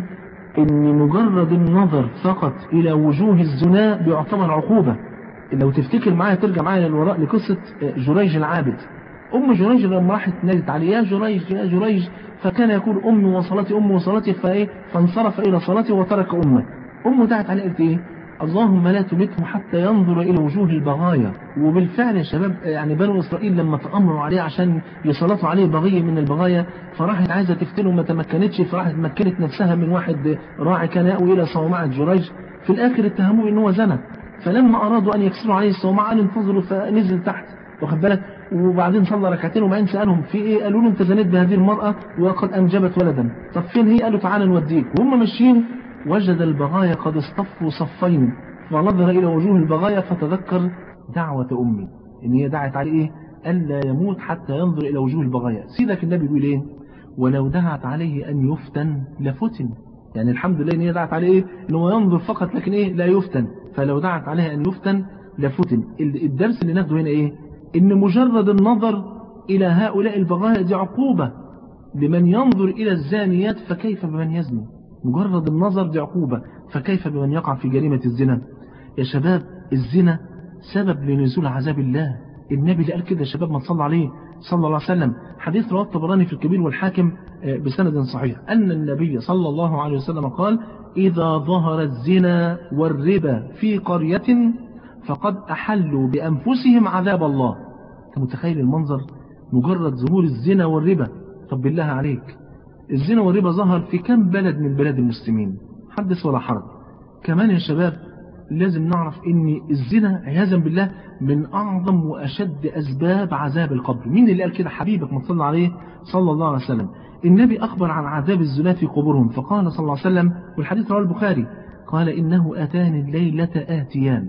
ان مجرد النظر فقط الى وجوه الزنا بيعتبر عقوبة لو تفتكر معايا ترجع معايا للوراء لقصة جريج العابد ام جريج لما راحت نادت عليه يا جريج يا جريج فكان يقول امي وصلتي امي وصلتي فايه فانصرف الى صلاته وترك امه امه دعت عليه قالت ايه اللهم لا تمته حتى ينظر إلى وجوه البغايا وبالفعل يا شباب يعني بنو إسرائيل لما تأمروا عليه عشان يسلطوا عليه بغية من البغايا فراحت عايزة تفتنه ما تمكنتش فراحت مكنت نفسها من واحد راعي كان يأوي إلى صومعة جريج في الآخر اتهموه إن هو زنى فلما أرادوا أن يكسروا عليه الصومعة قال انتظروا فنزل تحت واخد بالك وبعدين صلى ركعتين وبعدين سألهم في ايه قالوا له انت زنيت بهذه المرأة وقد انجبت ولدا طب فين هي قالوا تعالى نوديك وهم ماشيين وجد البغايا قد اصطفوا صفين فنظر إلى وجوه البغايا فتذكر دعوة أمي إن هي دعت عليه إيه؟ ألا يموت حتى ينظر إلى وجوه البغايا سيدك النبي بيقول إيه ولو دعت عليه أن يفتن لفتن يعني الحمد لله إن هي دعت عليه إيه إن هو ينظر فقط لكن إيه لا يفتن فلو دعت عليه أن يفتن لفتن الدرس اللي ناخده هنا إيه إن مجرد النظر إلى هؤلاء البغايا دي عقوبة لمن ينظر إلى الزانيات فكيف بمن يزني مجرد النظر دي عقوبة فكيف بمن يقع في جريمة الزنا يا شباب الزنا سبب لنزول عذاب الله النبي اللي قال كده يا شباب ما تصلى عليه صلى الله عليه وسلم حديث رواه الطبراني في الكبير والحاكم بسند صحيح أن النبي صلى الله عليه وسلم قال إذا ظهر الزنا والربا في قرية فقد أحلوا بأنفسهم عذاب الله أنت متخيل المنظر مجرد ظهور الزنا والربا طب بالله عليك الزنا والربا ظهر في كم بلد من بلاد المسلمين حدث ولا حرج كمان يا شباب لازم نعرف ان الزنا عياذا بالله من اعظم واشد اسباب عذاب القبر مين اللي قال كده حبيبك ما صلى عليه صلى الله عليه وسلم النبي اخبر عن عذاب الزنا في قبورهم فقال صلى الله عليه وسلم والحديث رواه البخاري قال انه اتاني الليله اتيان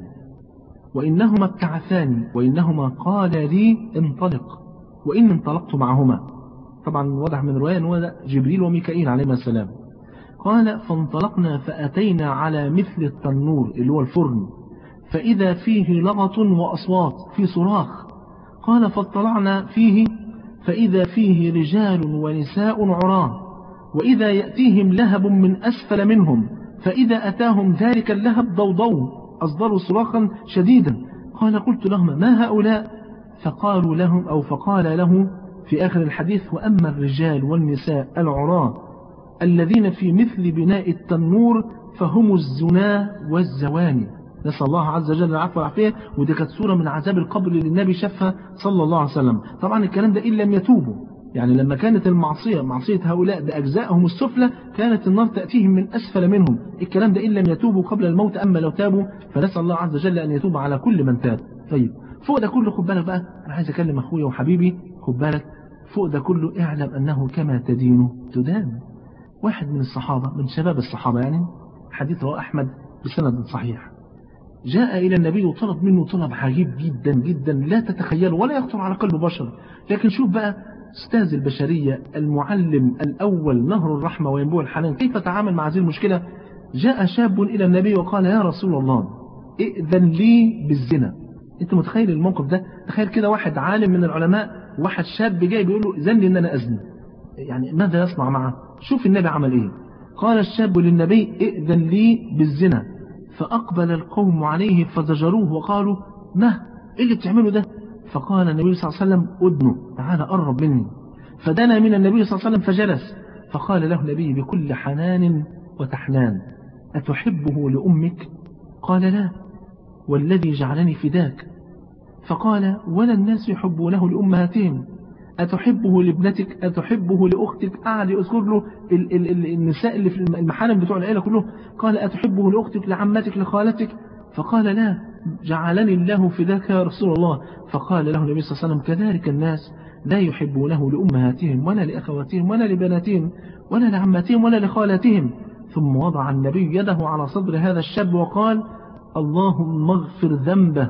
وانهما ابتعثاني وانهما قال لي انطلق وان انطلقت معهما طبعا واضح من روايه ان هو جبريل وميكائيل عليهما السلام قال فانطلقنا فأتينا على مثل التنور اللي هو الفرن فإذا فيه لغط وأصوات في صراخ قال فاطلعنا فيه فإذا فيه رجال ونساء عراه وإذا يأتيهم لهب من أسفل منهم فإذا أتاهم ذلك اللهب ضوضوا أصدروا صراخا شديدا قال قلت لهم ما هؤلاء فقالوا لهم أو فقال له في آخر الحديث وأما الرجال والنساء العراه الذين في مثل بناء التنور فهم الزنا والزواني نسأل الله عز وجل العفو والعافية ودي كانت سورة من عذاب القبر اللي النبي شافها صلى الله عليه وسلم طبعا الكلام ده إن لم يتوبوا يعني لما كانت المعصية معصية هؤلاء بأجزائهم السفلى كانت النار تأتيهم من أسفل منهم الكلام ده إن لم يتوبوا قبل الموت أما لو تابوا فنسأل الله عز وجل أن يتوب على كل من تاب طيب فوق ده كله خد بالك بقى أنا عايز أكلم أخويا وحبيبي خد بالك فوق ده كله اعلم أنه كما تدين تدان واحد من الصحابة من شباب الصحابة يعني حديث رواه أحمد بسند صحيح جاء إلى النبي وطلب منه طلب عجيب جدا جدا لا تتخيله ولا يخطر على قلب بشر لكن شوف بقى استاذ البشرية المعلم الأول نهر الرحمة وينبوع الحنان كيف تعامل مع هذه المشكلة جاء شاب إلى النبي وقال يا رسول الله ائذن لي بالزنا انت متخيل الموقف ده تخيل كده واحد عالم من العلماء واحد شاب جاي بيقول له اذن لي ان انا ازني يعني ماذا يصنع معه شوف النبي عمل ايه قال الشاب للنبي ائذن لي بالزنا فأقبل القوم عليه فزجروه وقالوا ما ايه اللي بتعمله ده فقال النبي صلى الله عليه وسلم ادنه تعال قرب مني فدنا من النبي صلى الله عليه وسلم فجلس فقال له النبي بكل حنان وتحنان أتحبه لأمك قال لا والذي جعلني فداك فقال ولا الناس يحبونه لأمهاتهم أتحبه لابنتك أتحبه لأختك قعد يذكر له ال ال ال النساء اللي في المحارم بتوع العيلة كله قال أتحبه لأختك لعمتك لخالتك فقال لا جعلني الله فداك يا رسول الله فقال له النبي صلى الله عليه وسلم كذلك الناس لا يحبونه لأمهاتهم ولا لأخواتهم ولا لبناتهم ولا لعماتهم ولا لخالاتهم ثم وضع النبي يده على صدر هذا الشاب وقال اللهم اغفر ذنبه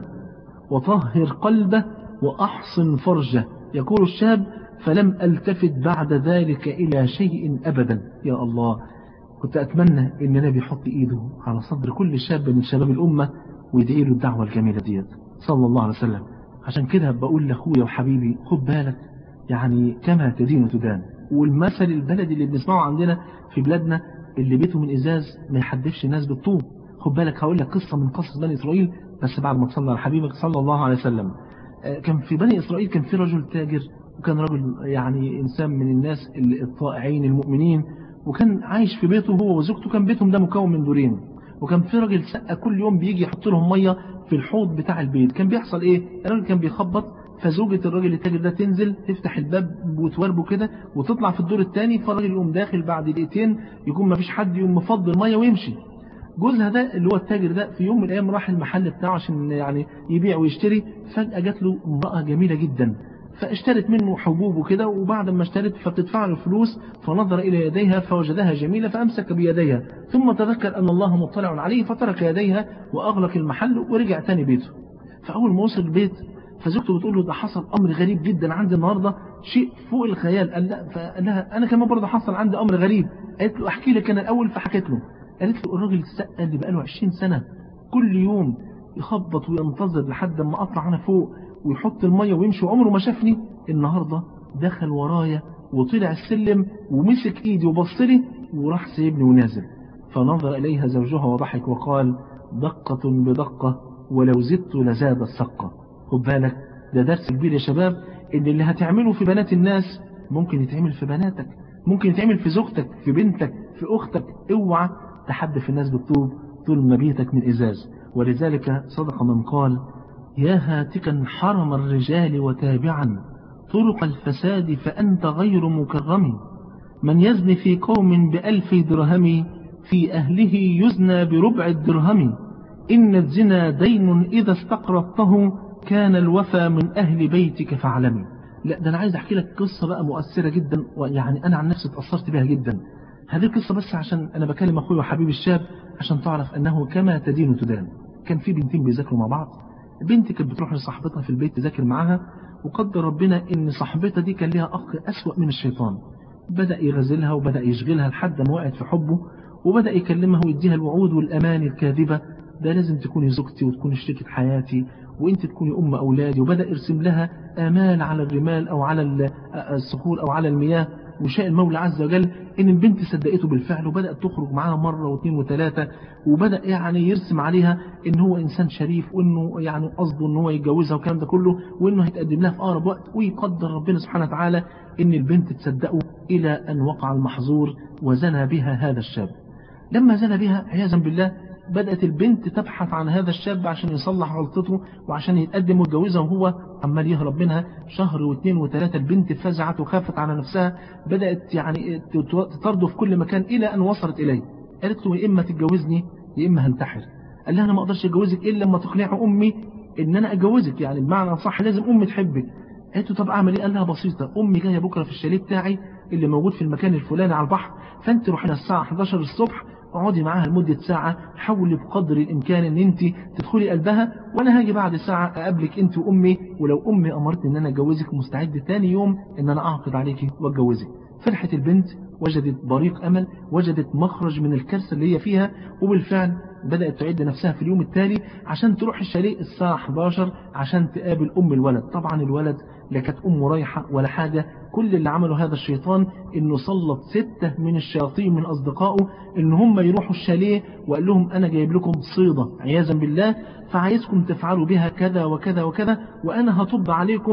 وطهر قلبه وأحصن فرجه يقول الشاب فلم ألتفت بعد ذلك إلى شيء أبدا يا الله كنت أتمنى أن النبي يحط إيده على صدر كل شاب من شباب الأمة ويدعي له الدعوة الجميلة ديت صلى الله عليه وسلم عشان كده بقول لأخويا وحبيبي خد بالك يعني كما تدين تدان والمثل البلدي اللي بنسمعه عندنا في بلادنا اللي بيته من إزاز ما يحدفش الناس بالطوب خد بالك هقول لك قصة من قصص بني إسرائيل بس بعد ما تصلى على حبيبك صلى الله عليه وسلم كان في بني إسرائيل كان في رجل تاجر وكان رجل يعني إنسان من الناس الطائعين المؤمنين وكان عايش في بيته هو وزوجته كان بيتهم ده مكون من دورين وكان في راجل سقة كل يوم بيجي يحط لهم مية في الحوض بتاع البيت كان بيحصل ايه الراجل كان بيخبط فزوجة الراجل التاجر ده تنزل تفتح الباب وتوربه كده وتطلع في الدور الثاني فالراجل يقوم داخل بعد دقيقتين يكون ما فيش حد يقوم مفضل ميه ويمشي جوزها ده اللي هو التاجر ده في يوم من الايام راح المحل بتاعه عشان يعني يبيع ويشتري فجأة جات له امرأة جميلة جدا فاشترت منه حبوب وكده وبعد ما اشترت فبتدفع له فلوس فنظر إلى يديها فوجدها جميلة فأمسك بيديها ثم تذكر أن الله مطلع عليه فترك يديها وأغلق المحل ورجع تاني بيته فأول ما وصل البيت فزوجته بتقول له ده حصل أمر غريب جدا عندي النهاردة شيء فوق الخيال قال لا فقال لها أنا كمان برضه حصل عندي أمر غريب قالت له أحكي لك أنا الأول فحكيت له قالت له الراجل السقة اللي بقاله 20 سنة كل يوم يخبط وينتظر لحد ما أطلع أنا فوق ويحط المية ويمشي وعمره ما شافني النهاردة دخل ورايا وطلع السلم ومسك ايدي وبصلي وراح سيبني ونازل فنظر إليها زوجها وضحك وقال دقة بدقة ولو زدت لزاد السقة خد بالك ده درس كبير يا شباب ان اللي هتعمله في بنات الناس ممكن يتعمل في بناتك ممكن يتعمل في زوجتك في بنتك في أختك اوعى تحدث الناس بالطوب طول ما بيتك من إزاز ولذلك صدق من قال يا هاتكا حرم الرجال وتابعا طرق الفساد فأنت غير مكرم من يزني في قوم بألف درهم في أهله يزنى بربع الدرهم إن الزنا دين إذا استقرضته كان الوفى من أهل بيتك فاعلمي لا ده أنا عايز أحكي لك قصة بقى مؤثرة جدا ويعني أنا عن نفسي اتأثرت بها جدا هذه القصة بس عشان أنا بكلم أخوي وحبيبي الشاب عشان تعرف أنه كما تدين تدان كان في بنتين بيذاكروا مع بعض بنت كانت بتروح لصاحبتها في البيت تذاكر معاها وقدر ربنا ان صاحبتها دي كان ليها اخ اسوأ من الشيطان بدأ يغزلها وبدأ يشغلها لحد ما وقعت في حبه وبدأ يكلمها ويديها الوعود والأماني الكاذبة ده لازم تكوني زوجتي وتكوني شريكة حياتي وانت تكوني أم أولادي وبدأ يرسم لها آمال على الرمال أو على الصخور أو على المياه وشاء المولى عز وجل ان البنت صدقته بالفعل وبدأت تخرج معاها مرة واثنين وثلاثة وبدأ يعني يرسم عليها ان هو انسان شريف وانه يعني قصده ان هو يتجوزها والكلام ده كله وانه هيتقدم لها في اقرب وقت ويقدر ربنا سبحانه وتعالى ان البنت تصدقه الى ان وقع المحظور وزنى بها هذا الشاب لما زنى بها عياذا بالله بدأت البنت تبحث عن هذا الشاب عشان يصلح غلطته وعشان يتقدم ويتجوزها وهو عمال يهرب منها شهر واثنين وثلاثة البنت فزعت وخافت على نفسها بدأت يعني تطرده في كل مكان إلى أن وصلت إليه قالت له يا إما تتجوزني يا إما هنتحر قال لها أنا ما أقدرش أتجوزك إلا لما تقنع أمي إن أنا أتجوزك يعني بمعنى صح لازم أمي تحبك قالت له طب أعمل إيه قال لها بسيطة أمي جاية بكرة في الشاليه بتاعي اللي موجود في المكان الفلاني على البحر فأنت روحي الساعة 11 الصبح اقعدي معاها لمدة ساعة حاولي بقدر الإمكان ان انت تدخلي قلبها وانا هاجي بعد ساعة اقابلك انت وامي ولو امي امرت ان انا اتجوزك مستعد تاني يوم ان انا اعقد عليكي واتجوزك فرحت البنت وجدت بريق امل وجدت مخرج من الكارثة اللي هي فيها وبالفعل بدأت تعد نفسها في اليوم التالي عشان تروح الشاليه الساعة 11 عشان تقابل ام الولد طبعا الولد لا كانت امه رايحة ولا حاجة كل اللي عمله هذا الشيطان انه سلط ستة من الشياطين من اصدقائه ان هم يروحوا الشاليه وقال لهم انا جايب لكم صيدة عياذا بالله فعايزكم تفعلوا بها كذا وكذا وكذا وانا هطب عليكم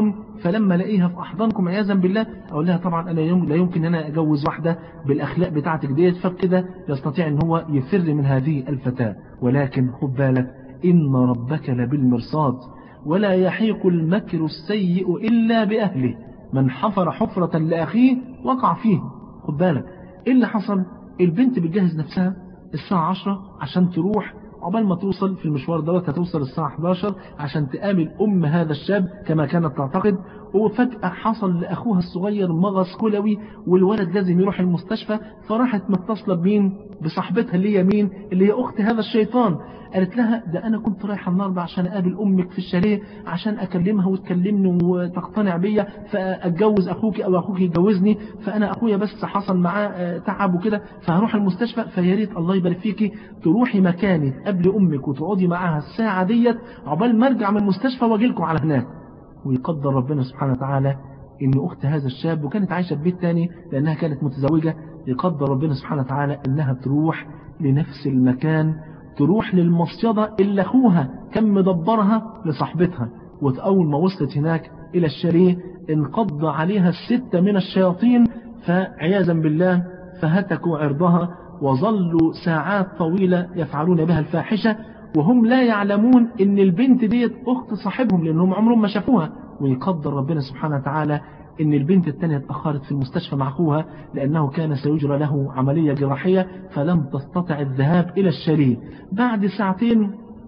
فلما الاقيها في احضانكم عياذا بالله اقول لها طبعا انا يوم لا يمكن ان انا اجوز واحده بالاخلاق بتاعتك ديت فبكده يستطيع ان هو يفر من هذه الفتاه ولكن خد بالك ان ربك لبالمرصاد ولا يحيق المكر السيء الا باهله من حفر حفره لاخيه وقع فيه خد بالك ايه اللي حصل البنت بتجهز نفسها الساعه 10 عشان تروح عقبال ما توصل في المشوار دوت هتوصل الساعة 11 عشان تقابل أم هذا الشاب كما كانت تعتقد وفجأة حصل لأخوها الصغير مغص كلوي والولد لازم يروح المستشفى فراحت متصلة بمين بصاحبتها اللي هي مين اللي هي أخت هذا الشيطان قالت لها ده أنا كنت رايحة النهاردة عشان أقابل أمك في الشاليه عشان أكلمها وتكلمني وتقتنع بيا فأتجوز أخوك أو أخوك يجوزني فأنا أخويا بس حصل معاه تعب وكده فهروح المستشفى فيا ريت الله يبارك فيكي تروحي مكاني قبل أمك وتقعدي معاها الساعة ديت عقبال ما أرجع من المستشفى وأجي لكم على هناك ويقدر ربنا سبحانه وتعالى ان اخت هذا الشاب وكانت عايشة في بيت تاني لانها كانت متزوجة يقدر ربنا سبحانه وتعالى انها تروح لنفس المكان تروح للمصيدة اللي اخوها كان مدبرها لصاحبتها واول ما وصلت هناك الى الشاليه انقض عليها الستة من الشياطين فعياذا بالله فهتكوا عرضها وظلوا ساعات طويلة يفعلون بها الفاحشة وهم لا يعلمون ان البنت ديت اخت صاحبهم لانهم عمرهم ما شافوها ويقدر ربنا سبحانه وتعالى ان البنت الثانية اتأخرت في المستشفى مع اخوها لانه كان سيجرى له عملية جراحية فلم تستطع الذهاب الى الشاليه بعد ساعتين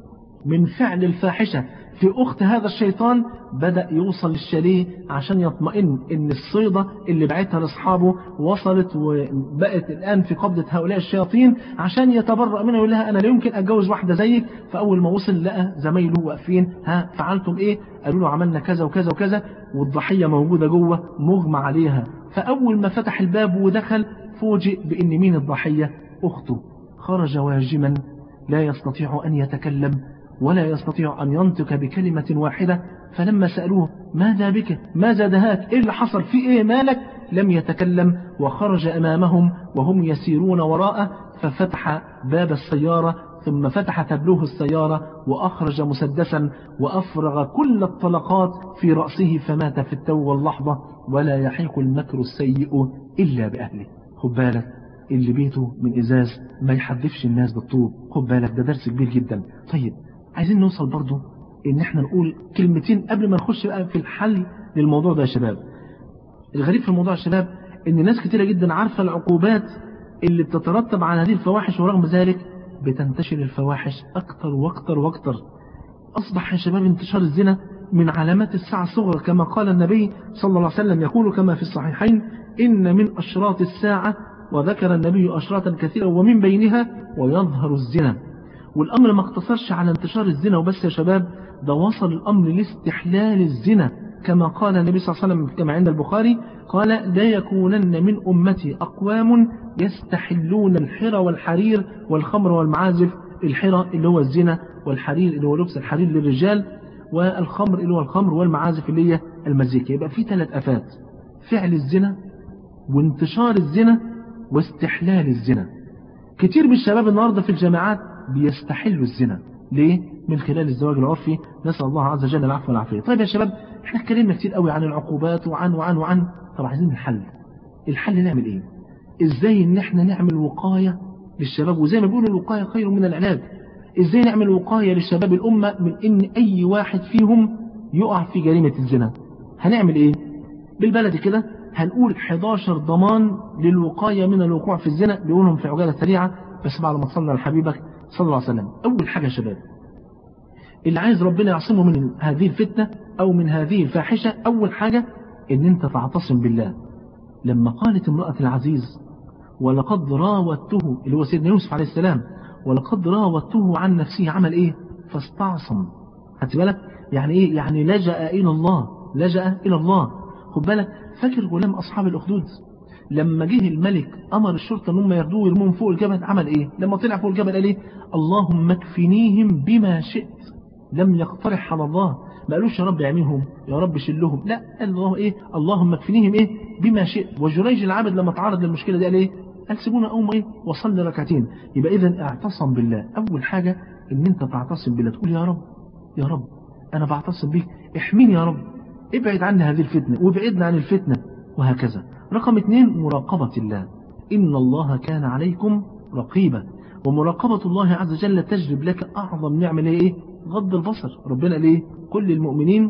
من فعل الفاحشة في أخت هذا الشيطان بدأ يوصل للشاليه عشان يطمئن إن الصيدة اللي بعتها لأصحابه وصلت وبقت الآن في قبضة هؤلاء الشياطين عشان يتبرأ منها يقول لها أنا لا يمكن أتجوز واحدة زيك فأول ما وصل لقى زمايله واقفين ها فعلتم إيه قالوا له عملنا كذا وكذا وكذا والضحية موجودة جوه مغمى عليها فأول ما فتح الباب ودخل فوجئ بأن مين الضحية أخته خرج واجما لا يستطيع أن يتكلم ولا يستطيع أن ينطق بكلمة واحدة فلما سألوه ماذا بك ماذا دهاك إيه اللي حصل في إيه مالك لم يتكلم وخرج أمامهم وهم يسيرون وراءه ففتح باب السيارة ثم فتح تبلوه السيارة وأخرج مسدسا وأفرغ كل الطلقات في رأسه فمات في التو واللحظة ولا يحيق المكر السيء إلا بأهله خد بالك اللي بيته من إزاز ما يحدفش الناس بالطوب خد بالك ده درس كبير جدا طيب عايزين نوصل برضو ان احنا نقول كلمتين قبل ما نخش بقى في الحل للموضوع ده يا شباب الغريب في الموضوع يا شباب ان ناس كتيرة جدا عارفة العقوبات اللي بتترتب على هذه الفواحش ورغم ذلك بتنتشر الفواحش اكتر واكتر واكتر اصبح يا شباب انتشار الزنا من علامات الساعة الصغرى كما قال النبي صلى الله عليه وسلم يقول كما في الصحيحين إن من أشراط الساعة وذكر النبي أشراطا كثيرة ومن بينها ويظهر الزنا والأمر ما اقتصرش على انتشار الزنا وبس يا شباب ده وصل الأمر لاستحلال الزنا كما قال النبي صلى الله عليه وسلم كما عند البخاري قال لا يكونن من أمتي أقوام يستحلون الحرى والحرير والخمر والمعازف الحرى اللي هو الزنا والحرير اللي هو لبس الحرير للرجال والخمر اللي هو الخمر والمعازف اللي هي المزيكا يبقى في ثلاث أفات فعل الزنا وانتشار الزنا واستحلال الزنا كتير من الشباب النهاردة في الجامعات بيستحلوا الزنا ليه؟ من خلال الزواج العرفي نسأل الله عز وجل العفو والعافية طيب يا شباب احنا اتكلمنا كتير قوي عن العقوبات وعن وعن وعن طب عايزين الحل الحل نعمل ايه ازاي ان احنا نعمل وقاية للشباب وزي ما بيقولوا الوقاية خير من العلاج ازاي نعمل وقاية للشباب الأمة من ان اي واحد فيهم يقع في جريمة الزنا هنعمل ايه بالبلد كده هنقول 11 ضمان للوقاية من الوقوع في الزنا بيقولهم في عجالة سريعة بس بعد ما تصلنا لحبيبك صلى الله عليه وسلم أول حاجة يا شباب اللي عايز ربنا يعصمه من هذه الفتنة أو من هذه الفاحشة أول حاجة إن أنت تعتصم بالله لما قالت امرأة العزيز ولقد راودته اللي هو سيدنا يوسف عليه السلام ولقد راودته عن نفسه عمل إيه فاستعصم خدت بالك يعني إيه يعني لجأ إلى الله لجأ إلى الله خد بالك فاكر غلام أصحاب الأخدود لما جه الملك أمر الشرطة أنهم يردوه ويرموهم فوق الجبل عمل إيه لما طلع فوق الجبل قال إيه اللهم اكفنيهم بما شئت لم يقترح على الله ما قالوش يا رب اعميهم يا رب شلهم لا قال الله إيه اللهم اكفنيهم إيه بما شئت وجريج العابد لما تعرض للمشكلة دي قال إيه قال سيبونا أقوم إيه وصلي ركعتين يبقى إذا اعتصم بالله أول حاجة إن أنت تعتصم بالله تقول يا رب يا رب أنا بعتصم بيك احميني يا رب ابعد عني هذه الفتنة وابعدنا عن الفتنة وهكذا رقم اثنين مراقبة الله إن الله كان عليكم رقيبا ومراقبة الله عز وجل تجلب لك أعظم نعمة ايه غض البصر ربنا ليه كل المؤمنين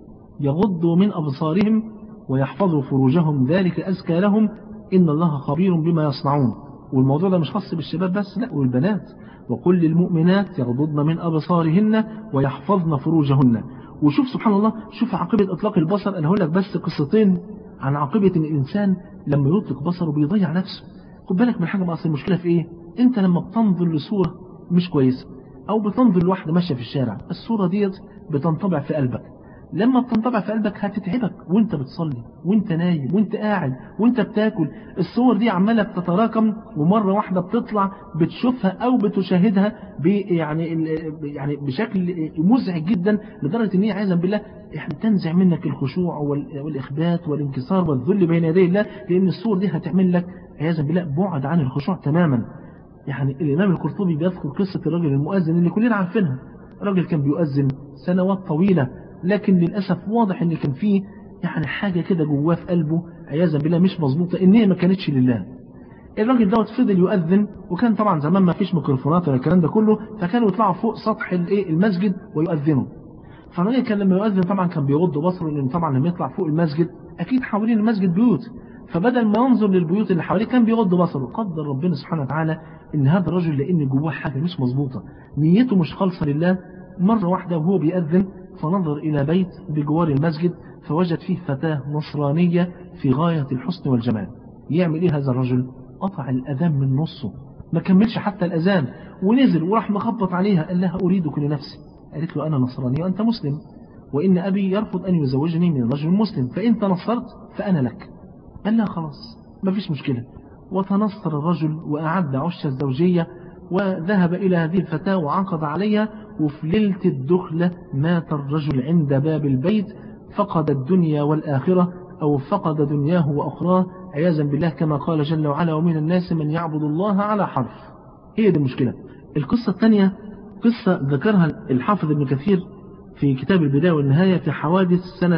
يغضوا من أبصارهم ويحفظوا فروجهم ذلك أزكى لهم إن الله خبير بما يصنعون والموضوع ده مش خاص بالشباب بس لا والبنات وكل المؤمنات يغضضن من أبصارهن ويحفظن فروجهن وشوف سبحان الله شوف عاقبة إطلاق البصر أنا هقول لك بس قصتين عن عاقبة إن الإنسان لما يطلق بصره بيضيع نفسه خد بالك من حاجة بقى أصل المشكلة في إيه أنت لما بتنظر لصورة مش كويسة أو بتنظر لواحدة ماشية في الشارع الصورة ديت بتنطبع في قلبك لما بتنطبع في قلبك هتتعبك وانت بتصلي وانت نايم وانت قاعد وانت بتاكل الصور دي عمالة بتتراكم ومرة واحدة بتطلع بتشوفها او بتشاهدها يعني يعني بشكل مزعج جدا لدرجة ان هي عايزا بالله تنزع منك الخشوع والاخبات والانكسار والذل بين يدي الله لان الصور دي هتعمل لك عياذا بالله بعد عن الخشوع تماما يعني الامام القرطبي بيذكر قصة الرجل المؤذن اللي كلنا عارفينها راجل كان بيؤذن سنوات طويلة لكن للأسف واضح ان كان فيه يعني حاجة كده جواه في قلبه عياذا بالله مش مظبوطة ان هي ما كانتش لله الراجل دوت فضل يؤذن وكان طبعا زمان ما فيش ميكروفونات ولا الكلام ده كله فكانوا يطلعوا فوق سطح الايه المسجد ويؤذنوا فالراجل كان لما يؤذن طبعا كان بيغض بصره لان طبعا لما يطلع فوق المسجد اكيد حوالين المسجد بيوت فبدل ما ينظر للبيوت اللي حواليه كان بيغض بصره قدر ربنا سبحانه وتعالى ان هذا الرجل لان جواه حاجه مش مظبوطه نيته مش خالصه لله مره واحده وهو بيأذن فنظر إلى بيت بجوار المسجد فوجد فيه فتاة نصرانية في غاية الحسن والجمال يعمل إيه هذا الرجل قطع الأذان من نصه ما كملش حتى الأذان ونزل وراح مخبط عليها قال لها أريدك لنفسي قالت له أنا نصراني وأنت مسلم وإن أبي يرفض أن يزوجني من رجل مسلم فإن تنصرت فأنا لك قال لها خلاص ما فيش مشكلة وتنصر الرجل وأعد عش الزوجية وذهب إلى هذه الفتاة وعقد عليها وفي ليلة الدخلة مات الرجل عند باب البيت فقد الدنيا والآخرة أو فقد دنياه وأخراه عياذا بالله كما قال جل وعلا ومن الناس من يعبد الله على حرف هي دي المشكلة القصة الثانية قصة ذكرها الحافظ ابن كثير في كتاب البداية والنهاية في حوادث سنة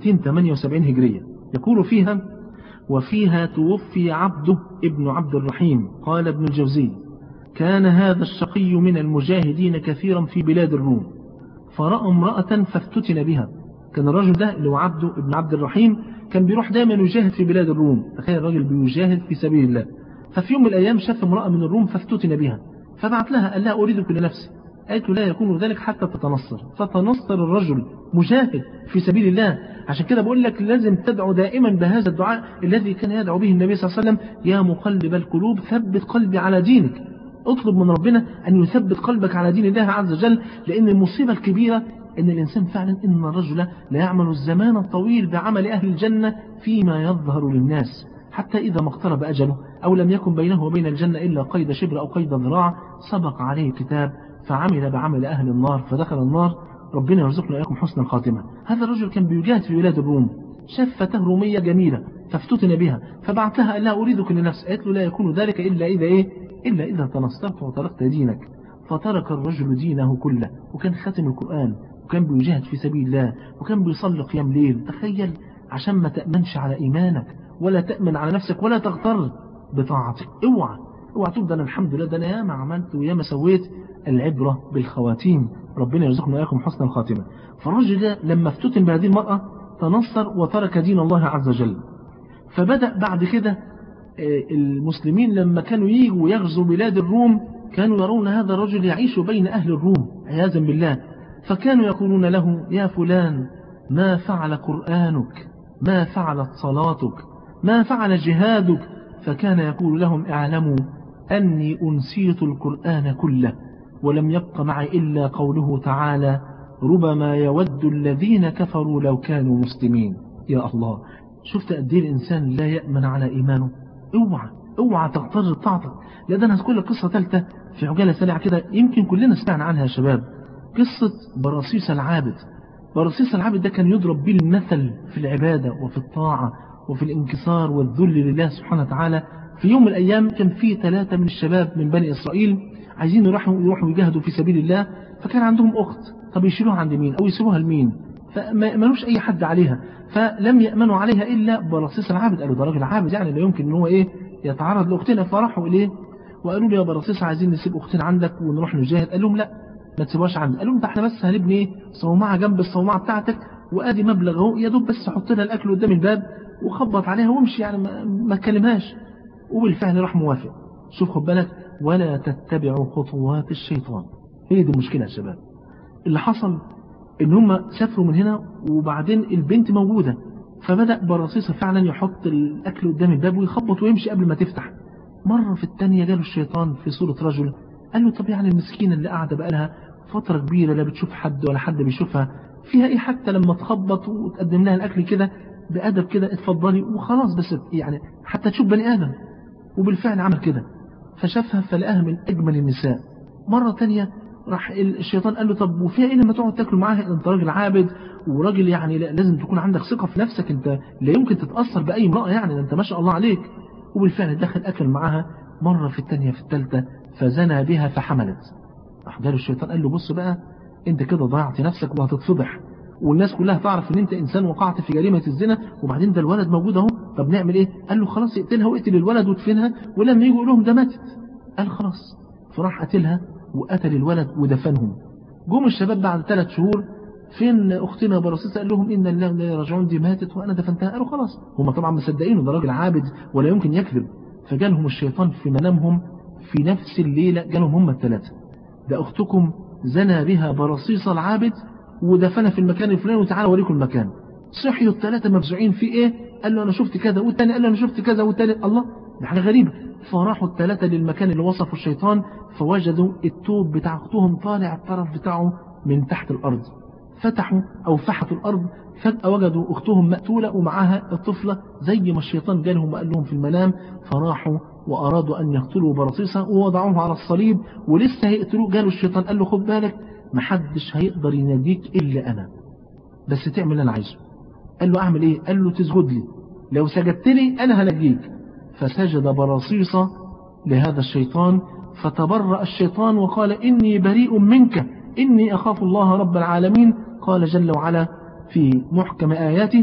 278 هجرية يقول فيها وفيها توفي عبده ابن عبد الرحيم قال ابن الجوزي كان هذا الشقي من المجاهدين كثيرا في بلاد الروم فرأى امرأة فافتتن بها كان الرجل ده اللي هو عبده ابن عبد الرحيم كان بيروح دايما يجاهد في بلاد الروم تخيل الراجل بيجاهد في سبيل الله ففي يوم من الأيام شاف امرأة من الروم فافتتن بها فبعت لها قال لها أريدك لنفسي قالت له لا يكون ذلك حتى تتنصر فتنصر الرجل مجاهد في سبيل الله عشان كده بقول لك لازم تدعو دائما بهذا الدعاء الذي كان يدعو به النبي صلى الله عليه وسلم يا مقلب القلوب ثبت قلبي على دينك اطلب من ربنا أن يثبت قلبك على دين الله عز وجل لأن المصيبة الكبيرة أن الإنسان فعلا إن الرجل لا يعمل الزمان الطويل بعمل أهل الجنة فيما يظهر للناس حتى إذا ما اقترب أجله أو لم يكن بينه وبين الجنة إلا قيد شبر أو قيد ذراع سبق عليه كتاب فعمل بعمل أهل النار فدخل النار ربنا يرزقنا إياكم حسن الخاتمة هذا الرجل كان بيجاهد في بلاد الروم شاف فتاة رومية جميلة فافتتن بها فبعت لها قال لها أريدك لنفسي قالت له لا يكون ذلك إلا إذا إيه إلا إذا تنصرت وتركت دينك فترك الرجل دينه كله وكان ختم القرآن وكان بيجاهد في سبيل الله وكان بيصلي قيام ليل تخيل عشان ما تأمنش على إيمانك ولا تأمن على نفسك ولا تغتر بطاعتك اوعى اوعى تقول ده انا الحمد لله ده انا ياما عملت وياما سويت العبرة بالخواتيم ربنا يرزقنا اياكم حسن الخاتمة فالرجل ده لما افتتن بهذه المرأة تنصر وترك دين الله عز وجل فبدأ بعد كده المسلمين لما كانوا ييجوا يغزوا بلاد الروم كانوا يرون هذا الرجل يعيش بين أهل الروم عياذا بالله فكانوا يقولون له يا فلان ما فعل قرآنك ما فعلت صلاتك ما فعل جهادك فكان يقول لهم اعلموا أني أنسيت القرآن كله ولم يبق معي إلا قوله تعالى ربما يود الذين كفروا لو كانوا مسلمين يا الله شفت قد ايه الإنسان لا يأمن على إيمانه اوعى اوعى تغتر بطاعتك لا ده انا هذكر لك قصه ثالثه في عجاله سريعه كده يمكن كلنا سمعنا عنها يا شباب قصه براسيس العابد براسيس العابد ده كان يضرب به المثل في العباده وفي الطاعه وفي الانكسار والذل لله سبحانه وتعالى في يوم من الايام كان في ثلاثه من الشباب من بني اسرائيل عايزين يروحوا يروحوا يجاهدوا في سبيل الله فكان عندهم اخت طب يشيلوها عند مين او يسيبوها لمين فما ملوش أي حد عليها فلم يأمنوا عليها إلا برصيص العابد قالوا ده راجل عابد يعني لا يمكن ان هو إيه يتعرض لأختنا فراحوا إليه وقالوا له يا برصيص عايزين نسيب أختنا عندك ونروح نجاهد قال لهم لا ما تسيبوهاش عندي قال لهم ده احنا بس هنبني ايه صومعة جنب الصومعة بتاعتك وادي مبلغ اهو يا دوب بس حط لها الاكل قدام الباب وخبط عليها وامشي يعني ما, ما تكلمهاش وبالفعل راح موافق شوف خد بالك ولا تتبعوا خطوات الشيطان هي دي المشكلة يا شباب اللي حصل ان هم سافروا من هنا وبعدين البنت موجودة فبدأ برصيصة فعلا يحط الأكل قدام الباب ويخبط ويمشي قبل ما تفتح مرة في الثانية جاله الشيطان في صورة رجل قال له طب يعني المسكينة اللي قاعدة بقالها فترة كبيرة لا بتشوف حد ولا حد بيشوفها فيها ايه حتى لما تخبط وتقدم لها الأكل كده بأدب كده اتفضلي وخلاص بس يعني حتى تشوف بني آدم وبالفعل عمل كده فشافها فلقاها من أجمل النساء مرة تانية راح الشيطان قال له طب وفيها ايه لما تقعد تاكل معاها انت راجل عابد وراجل يعني لازم تكون عندك ثقة في نفسك انت لا يمكن تتأثر بأي امرأة يعني انت ما شاء الله عليك وبالفعل دخل أكل معاها مرة في الثانية في الثالثة فزنى بها فحملت راح جاله الشيطان قال له بص بقى انت كده ضيعت نفسك وهتتفضح والناس كلها تعرف ان انت انسان وقعت في جريمة الزنا وبعدين ده الولد موجود اهو طب نعمل ايه قال له خلاص اقتلها واقتل الولد وادفنها ولما يجوا لهم ده ماتت قال خلاص فراح قتلها وقتل الولد ودفنهم جم الشباب بعد ثلاث شهور فين اختنا برصيصة قال لهم ان الله لا يرجعون دي ماتت وانا دفنتها قالوا خلاص هم طبعا مصدقينه ده راجل عابد ولا يمكن يكذب فجالهم الشيطان في منامهم في نفس الليلة جالهم هم الثلاثة ده اختكم زنى بها برصيص العابد ودفنها في المكان الفلاني وتعالى اوريكم المكان صحيوا الثلاثة مفزوعين في ايه قال له انا شفت كذا والتاني قال له انا شفت كذا والتالت الله ده حاجة غريبة فراحوا الثلاثة للمكان اللي وصفه الشيطان فوجدوا التوب بتاع اختهم طالع الطرف بتاعه من تحت الارض فتحوا او فحتوا الارض فجأة وجدوا اختهم مقتولة ومعاها الطفلة زي ما الشيطان جالهم وقال لهم في المنام فراحوا وارادوا ان يقتلوا برصيصة ووضعوه على الصليب ولسه هيقتلوه جاله الشيطان قال له خد بالك محدش هيقدر يناديك الا انا بس تعمل اللي انا عايزه قال له اعمل ايه قال له تسجد لي لو سجدت لي انا هنجيك فسجد برصيصة لهذا الشيطان فتبرأ الشيطان وقال إني بريء منك إني أخاف الله رب العالمين قال جل وعلا في محكم آياته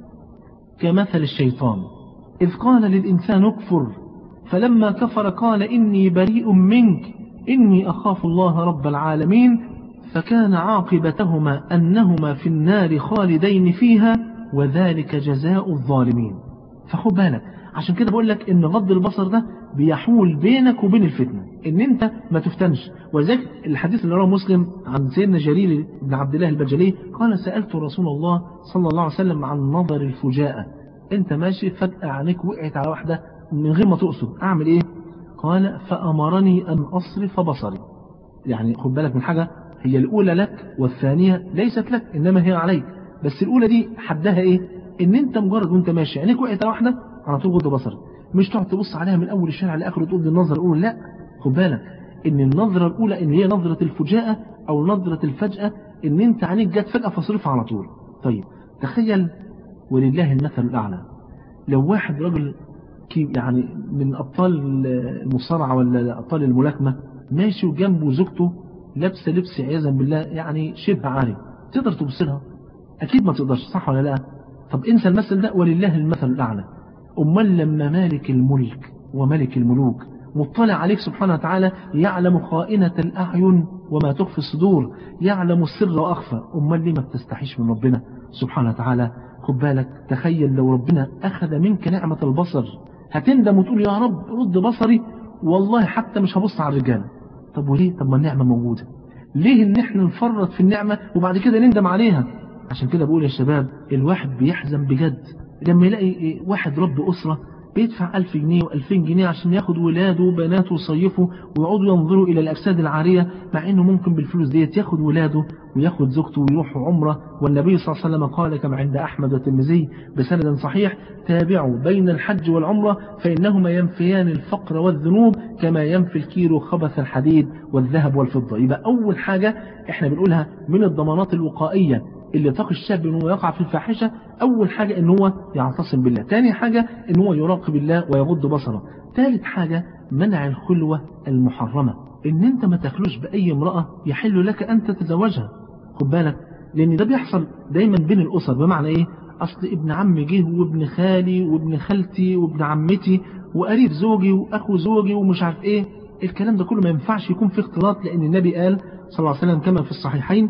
كمثل الشيطان إذ قال للإنسان اكفر فلما كفر قال إني بريء منك إني أخاف الله رب العالمين فكان عاقبتهما أنهما في النار خالدين فيها وذلك جزاء الظالمين فخد بالك عشان كده بقول لك ان غض البصر ده بيحول بينك وبين الفتنة ان انت ما تفتنش ولذلك الحديث اللي رواه مسلم عن سيدنا جرير بن عبد الله البجلي قال سألت رسول الله صلى الله عليه وسلم عن نظر الفجاءة انت ماشي فجأة عينيك وقعت على واحدة من غير ما تقصد اعمل ايه قال فأمرني أن أصرف بصري يعني خد بالك من حاجة هي الأولى لك والثانية ليست لك إنما هي عليك بس الأولى دي حدها إيه إن أنت مجرد وأنت ماشي عينيك وقعت على واحدة على طول غض بصرك مش تقعد تبص عليها من أول الشارع لآخره تقول دي النظرة الأولى لا خد بالك إن النظرة الأولى إن هي نظرة الفجاءة أو نظرة الفجأة إن أنت عينيك جت فجأة فاصرفها على طول طيب تخيل ولله المثل الأعلى لو واحد راجل يعني من أبطال المصارعة ولا أبطال الملاكمة ماشي وجنبه زوجته لابسة لبس عياذا بالله يعني شبه عاري تقدر تبص لها أكيد ما تقدرش صح ولا لا طب انسى المثل ده ولله المثل الأعلى أمال لما مالك الملك وملك الملوك مطلع عليك سبحانه وتعالى يعلم خائنة الأعين وما تخفي الصدور يعلم السر وأخفى أمال ليه ما بتستحيش من ربنا سبحانه وتعالى خد بالك تخيل لو ربنا أخذ منك نعمة البصر هتندم وتقول يا رب رد بصري والله حتى مش هبص على الرجال طب وليه طب ما النعمة موجودة ليه ان احنا نفرط في النعمة وبعد كده نندم عليها عشان كده بقول يا شباب الواحد بيحزن بجد لما يلاقي واحد رب أسرة بيدفع ألف جنيه وألفين جنيه عشان ياخد ولاده وبناته ويصيفوا ويقعدوا ينظروا إلى الأجساد العارية مع إنه ممكن بالفلوس ديت ياخد ولاده وياخد زوجته ويروحوا عمرة والنبي صلى الله عليه وسلم قال كما عند أحمد والترمذي بسند صحيح تابعوا بين الحج والعمرة فإنهما ينفيان الفقر والذنوب كما ينفي الكيلو خبث الحديد والذهب والفضة يبقى أول حاجة إحنا بنقولها من الضمانات الوقائية اللي تقي الشاب انه يقع في الفاحشة اول حاجة ان هو يعتصم بالله تاني حاجة ان هو يراقب الله ويغض بصره ثالث حاجة منع الخلوة المحرمة ان انت ما تخلوش باي امرأة يحل لك ان تتزوجها خد بالك لأن ده بيحصل دايما بين الأسر بمعنى إيه أصل ابن عمي جه وابن خالي وابن خالتي وابن عمتي وقريب زوجي وأخو زوجي ومش عارف إيه الكلام ده كله ما ينفعش يكون في اختلاط لأن النبي قال صلى الله عليه وسلم كما في الصحيحين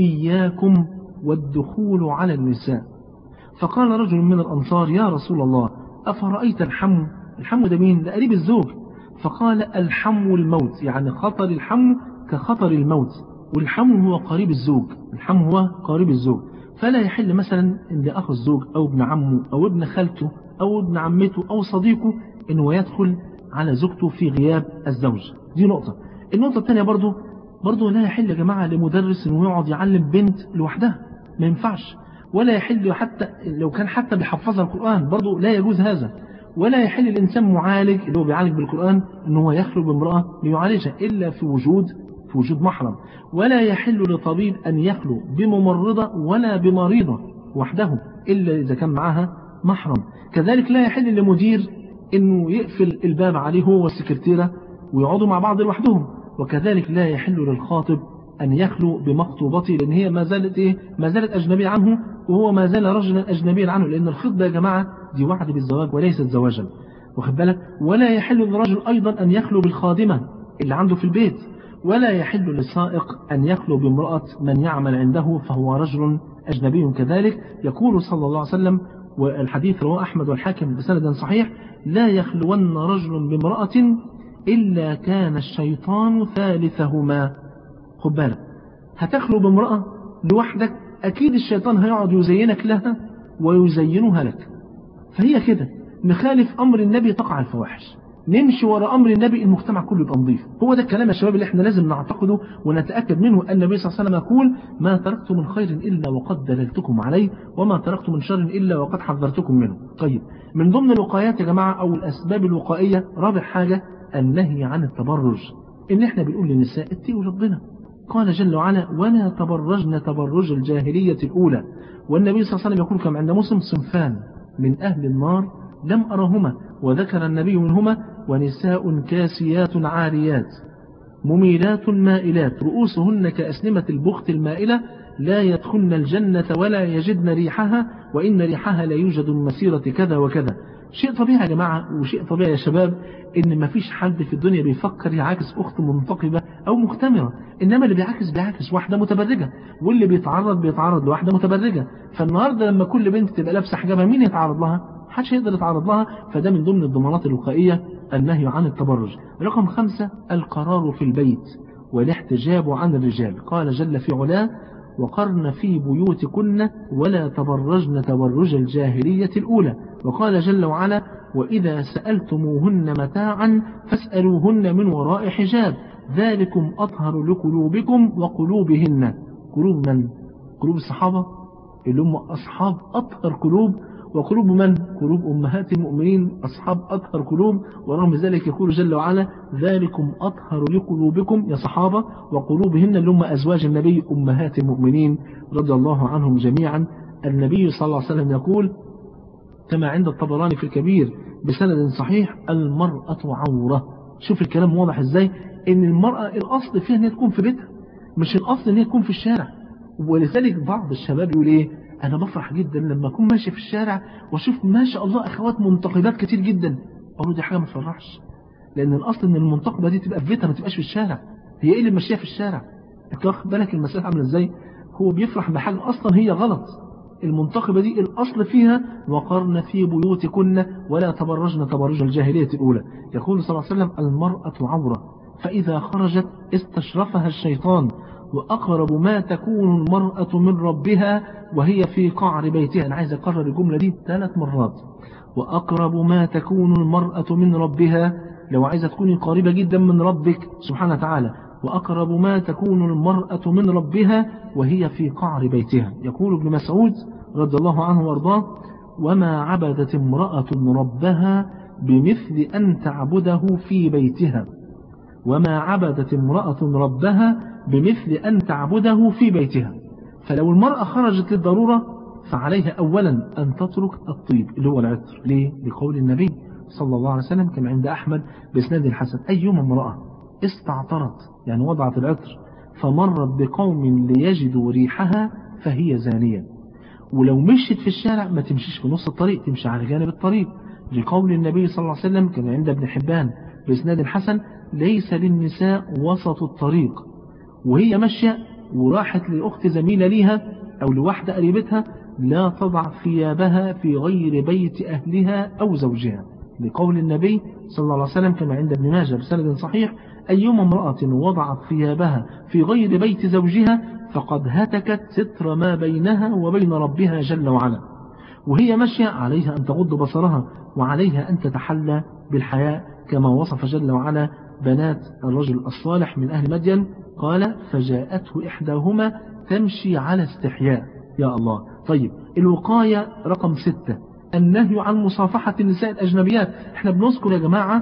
إياكم والدخول على النساء فقال رجل من الأنصار يا رسول الله أفرأيت الحم الحم ده مين ده قريب الزوج فقال الحم الموت يعني خطر الحم كخطر الموت والحم هو قريب الزوج الحم هو قريب الزوج فلا يحل مثلا ان لأخ الزوج أو ابن عمه أو ابن خالته أو ابن عمته أو صديقه أنه يدخل على زوجته في غياب الزوج دي نقطة النقطة الثانية برضو برضو لا يحل يا جماعة لمدرس أنه يقعد يعلم بنت لوحدها ما ينفعش ولا يحل حتى لو كان حتى بيحفظها القرآن برضو لا يجوز هذا ولا يحل الإنسان معالج اللي هو بيعالج بالقرآن أنه هو يخلو بامرأة ليعالجها إلا في وجود في وجود محرم ولا يحل لطبيب أن يخلو بممرضة ولا بمريضة وحده إلا إذا كان معها محرم كذلك لا يحل لمدير أنه يقفل الباب عليه هو والسكرتيرة ويقعدوا مع بعض لوحدهم وكذلك لا يحل للخاطب أن يخلو بمخطوبته لأن هي ما زالت إيه ما زالت أجنبية عنه وهو ما زال رجلا أجنبيا عنه لأن الخطبة يا جماعة دي وعد بالزواج وليست زواجا واخد بالك ولا يحل للرجل أيضا أن يخلو بالخادمة اللي عنده في البيت ولا يحل للسائق أن يخلو بامرأة من يعمل عنده فهو رجل أجنبي كذلك يقول صلى الله عليه وسلم والحديث رواه أحمد والحاكم بسند صحيح لا يخلون رجل بامرأة إلا كان الشيطان ثالثهما خد بالك هتخلو بامرأة لوحدك أكيد الشيطان هيقعد يزينك لها ويزينها لك فهي كده نخالف أمر النبي تقع الفواحش نمشي وراء أمر النبي المجتمع كله يبقى نظيف هو ده الكلام يا شباب اللي احنا لازم نعتقده ونتأكد منه أن النبي صلى الله عليه وسلم يقول ما تركت من خير إلا وقد دللتكم عليه وما تركت من شر إلا وقد حذرتكم منه طيب من ضمن الوقايات يا جماعة أو الأسباب الوقائية رابع حاجة النهي عن التبرج إن احنا بنقول للنساء اتقوا ربنا قال جل وعلا ولا تبرجن تبرج الجاهلية الأولى والنبي صلى الله عليه وسلم يقول كما عند مسلم صنفان من أهل النار لم أرهما وذكر النبي منهما ونساء كاسيات عاريات مميلات مائلات رؤوسهن كأسنمة البخت المائلة لا يدخلن الجنة ولا يجدن ريحها وإن ريحها لا يوجد من مسيرة كذا وكذا شيء طبيعي يا جماعة وشيء طبيعي يا شباب إن ما فيش حد في الدنيا بيفكر يعاكس أخت منتقبة أو مختمرة إنما اللي بيعاكس بيعاكس واحدة متبرجة واللي بيتعرض بيتعرض لواحدة متبرجة فالنهاردة لما كل بنت تبقى لابسة حجابها مين يتعرض لها محدش يقدر يتعرض لها فده من ضمن الضمانات الوقائية النهي عن التبرج رقم خمسة القرار في البيت والاحتجاب عن الرجال قال جل في علاه وقرن في بيوتكن ولا تبرجن تبرج الجاهلية الأولى وقال جل وعلا وإذا سألتموهن متاعا فاسألوهن من وراء حجاب ذلكم أطهر لقلوبكم وقلوبهن قلوب من؟ قلوب الصحابة اللي هم أصحاب أطهر قلوب وقلوب من؟ قلوب أمهات المؤمنين أصحاب أطهر قلوب ورغم ذلك يقول جل وعلا ذلكم أطهر لقلوبكم يا صحابة وقلوبهن اللي هم أزواج النبي أمهات المؤمنين رضي الله عنهم جميعا النبي صلى الله عليه وسلم يقول كما عند الطبراني في الكبير بسند صحيح المرأة عورة شوف الكلام واضح ازاي ان المرأة الاصل فيها ان هي تكون في بيتها مش الاصل ان هي تكون في الشارع ولذلك بعض الشباب يقول ايه انا بفرح جدا لما اكون ماشي في الشارع واشوف ما شاء الله اخوات منتقبات كتير جدا اقول دي حاجة ما تفرحش لان الاصل ان المنتقبة دي تبقى في بيتها ما تبقاش في الشارع هي ايه اللي ماشيه في الشارع انت واخد بالك المسألة عامله ازاي هو بيفرح بحاجة اصلا هي غلط المنتقبة دي الأصل فيها وقرن في بيوتكن ولا تبرجن تبرج الجاهلية الأولى يقول صلى الله عليه وسلم المرأة عورة فإذا خرجت استشرفها الشيطان وأقرب ما تكون المرأة من ربها وهي في قعر بيتها أنا عايز أكرر الجملة دي ثلاث مرات وأقرب ما تكون المرأة من ربها لو عايزة تكوني قريبة جدا من ربك سبحانه وتعالى وأقرب ما تكون المرأة من ربها وهي في قعر بيتها يقول ابن مسعود رضي الله عنه وارضاه وما عبدت امرأة ربها بمثل أن تعبده في بيتها وما عبدت امرأة ربها بمثل أن تعبده في بيتها فلو المرأة خرجت للضرورة فعليها أولا أن تترك الطيب اللي هو العطر ليه؟ لقول النبي صلى الله عليه وسلم كما عند أحمد بإسناد الحسن أيما امرأة استعطرت يعني وضعت العطر فمرت بقوم ليجدوا ريحها فهي زانية ولو مشيت في الشارع ما تمشيش في نص الطريق تمشي على جانب الطريق لقول النبي صلى الله عليه وسلم كما عند ابن حبان بإسناد حسن ليس للنساء وسط الطريق وهي ماشية وراحت لأخت زميلة ليها أو لواحدة قريبتها لا تضع ثيابها في غير بيت أهلها أو زوجها لقول النبي صلى الله عليه وسلم كما عند ابن ماجه بسند صحيح أيما امرأة وضعت ثيابها في غير بيت زوجها فقد هتكت ستر ما بينها وبين ربها جل وعلا وهي ماشية عليها أن تغض بصرها وعليها أن تتحلى بالحياء كما وصف جل وعلا بنات الرجل الصالح من أهل مدين قال فجاءته إحداهما تمشي على استحياء يا الله طيب الوقاية رقم ستة النهي عن مصافحة النساء الأجنبيات احنا بنذكر يا جماعة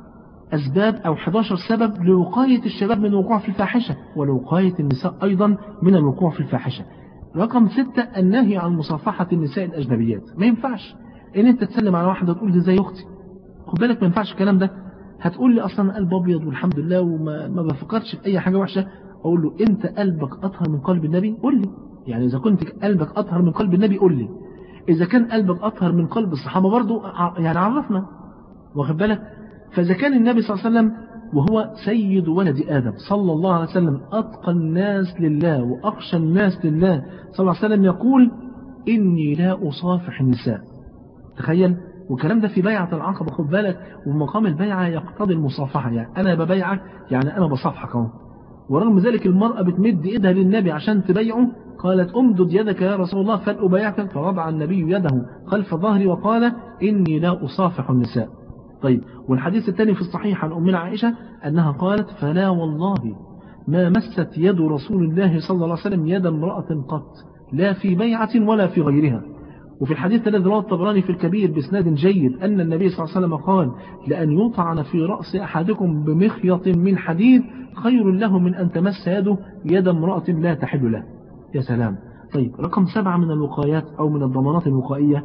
أسباب أو 11 سبب لوقاية الشباب من الوقوع في الفاحشة ولوقاية النساء أيضا من الوقوع في الفاحشة رقم ستة النهي عن مصافحة النساء الأجنبيات ما ينفعش إن أنت تسلم على واحدة وتقول دي زي أختي خد بالك ما ينفعش الكلام ده هتقول لي أصلا قلب أبيض والحمد لله وما ما بفكرش في أي حاجة وحشة أقول له أنت قلبك أطهر من قلب النبي قول لي يعني إذا كنت قلبك أطهر من قلب النبي قول لي إذا كان قلبك أطهر من قلب الصحابة برضو يعني عرفنا واخد بالك فإذا كان النبي صلى الله عليه وسلم وهو سيد ولد آدم صلى الله عليه وسلم أتقى الناس لله وأخشى الناس لله صلى الله عليه وسلم يقول إني لا أصافح النساء تخيل والكلام ده في بيعة العقبة خد بالك ومقام البيعة يقتضي المصافحة يعني أنا ببيعك يعني أنا بصافحك اهو ورغم ذلك المرأة بتمد إيدها للنبي عشان تبيعه قالت أمدد يدك يا رسول الله فلأبايعك فوضع النبي يده خلف ظهري وقال إني لا أصافح النساء طيب والحديث الثاني في الصحيح عن أمنا عائشة أنها قالت فلا والله ما مست يد رسول الله صلى الله عليه وسلم يد امرأة قط لا في بيعة ولا في غيرها وفي الحديث الذي رواه الطبراني في الكبير بإسناد جيد أن النبي صلى الله عليه وسلم قال لأن يطعن في رأس أحدكم بمخيط من حديد خير له من أن تمس يده يد امرأة لا تحل له يا سلام طيب رقم سبعة من الوقايات أو من الضمانات الوقائية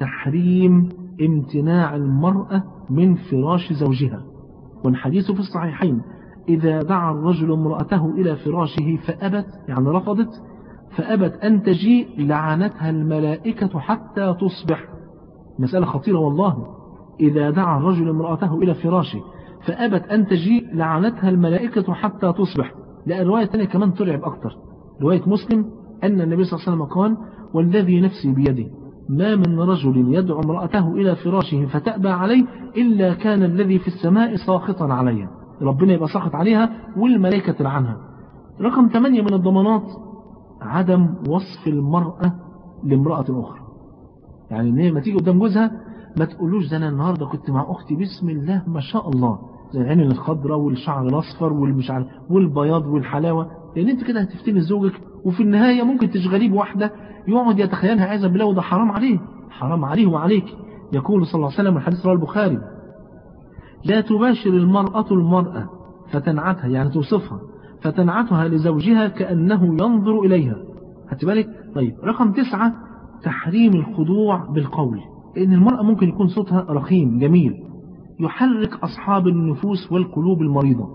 تحريم امتناع المرأة من فراش زوجها والحديث في الصحيحين إذا دعا الرجل امرأته إلى فراشه فأبت يعني رفضت فأبت أن تجيء لعنتها الملائكة حتى تصبح مسألة خطيرة والله إذا دعا الرجل امرأته إلى فراشه فأبت أن تجيء لعنتها الملائكة حتى تصبح لا الرواية الثانية كمان ترعب أكتر رواية مسلم أن النبي صلى الله عليه وسلم قال والذي نفسي بيده ما من رجل يدعو امرأته إلى فراشه فتأبى عليه إلا كان الذي في السماء ساخطا عليه ربنا يبقى ساخط عليها والملائكة تلعنها رقم ثمانية من الضمانات عدم وصف المرأة لامرأة أخرى يعني ان هي ما تيجي قدام جوزها ما تقولوش ده انا النهارده كنت مع اختي بسم الله ما شاء الله زي العين الخضراء والشعر الاصفر والمش عارف والبياض والحلاوه لان انت كده هتفتني زوجك وفي النهايه ممكن تشغليه بواحده يقعد يتخيلها عايزه بالله وده حرام عليه حرام عليه وعليك يقول صلى الله عليه وسلم الحديث رواه البخاري لا تباشر المرأة المرأة فتنعتها يعني توصفها فتنعتها لزوجها كأنه ينظر إليها هتبالك طيب رقم تسعة تحريم الخضوع بالقول لأن المرأة ممكن يكون صوتها رخيم جميل يحرك أصحاب النفوس والقلوب المريضة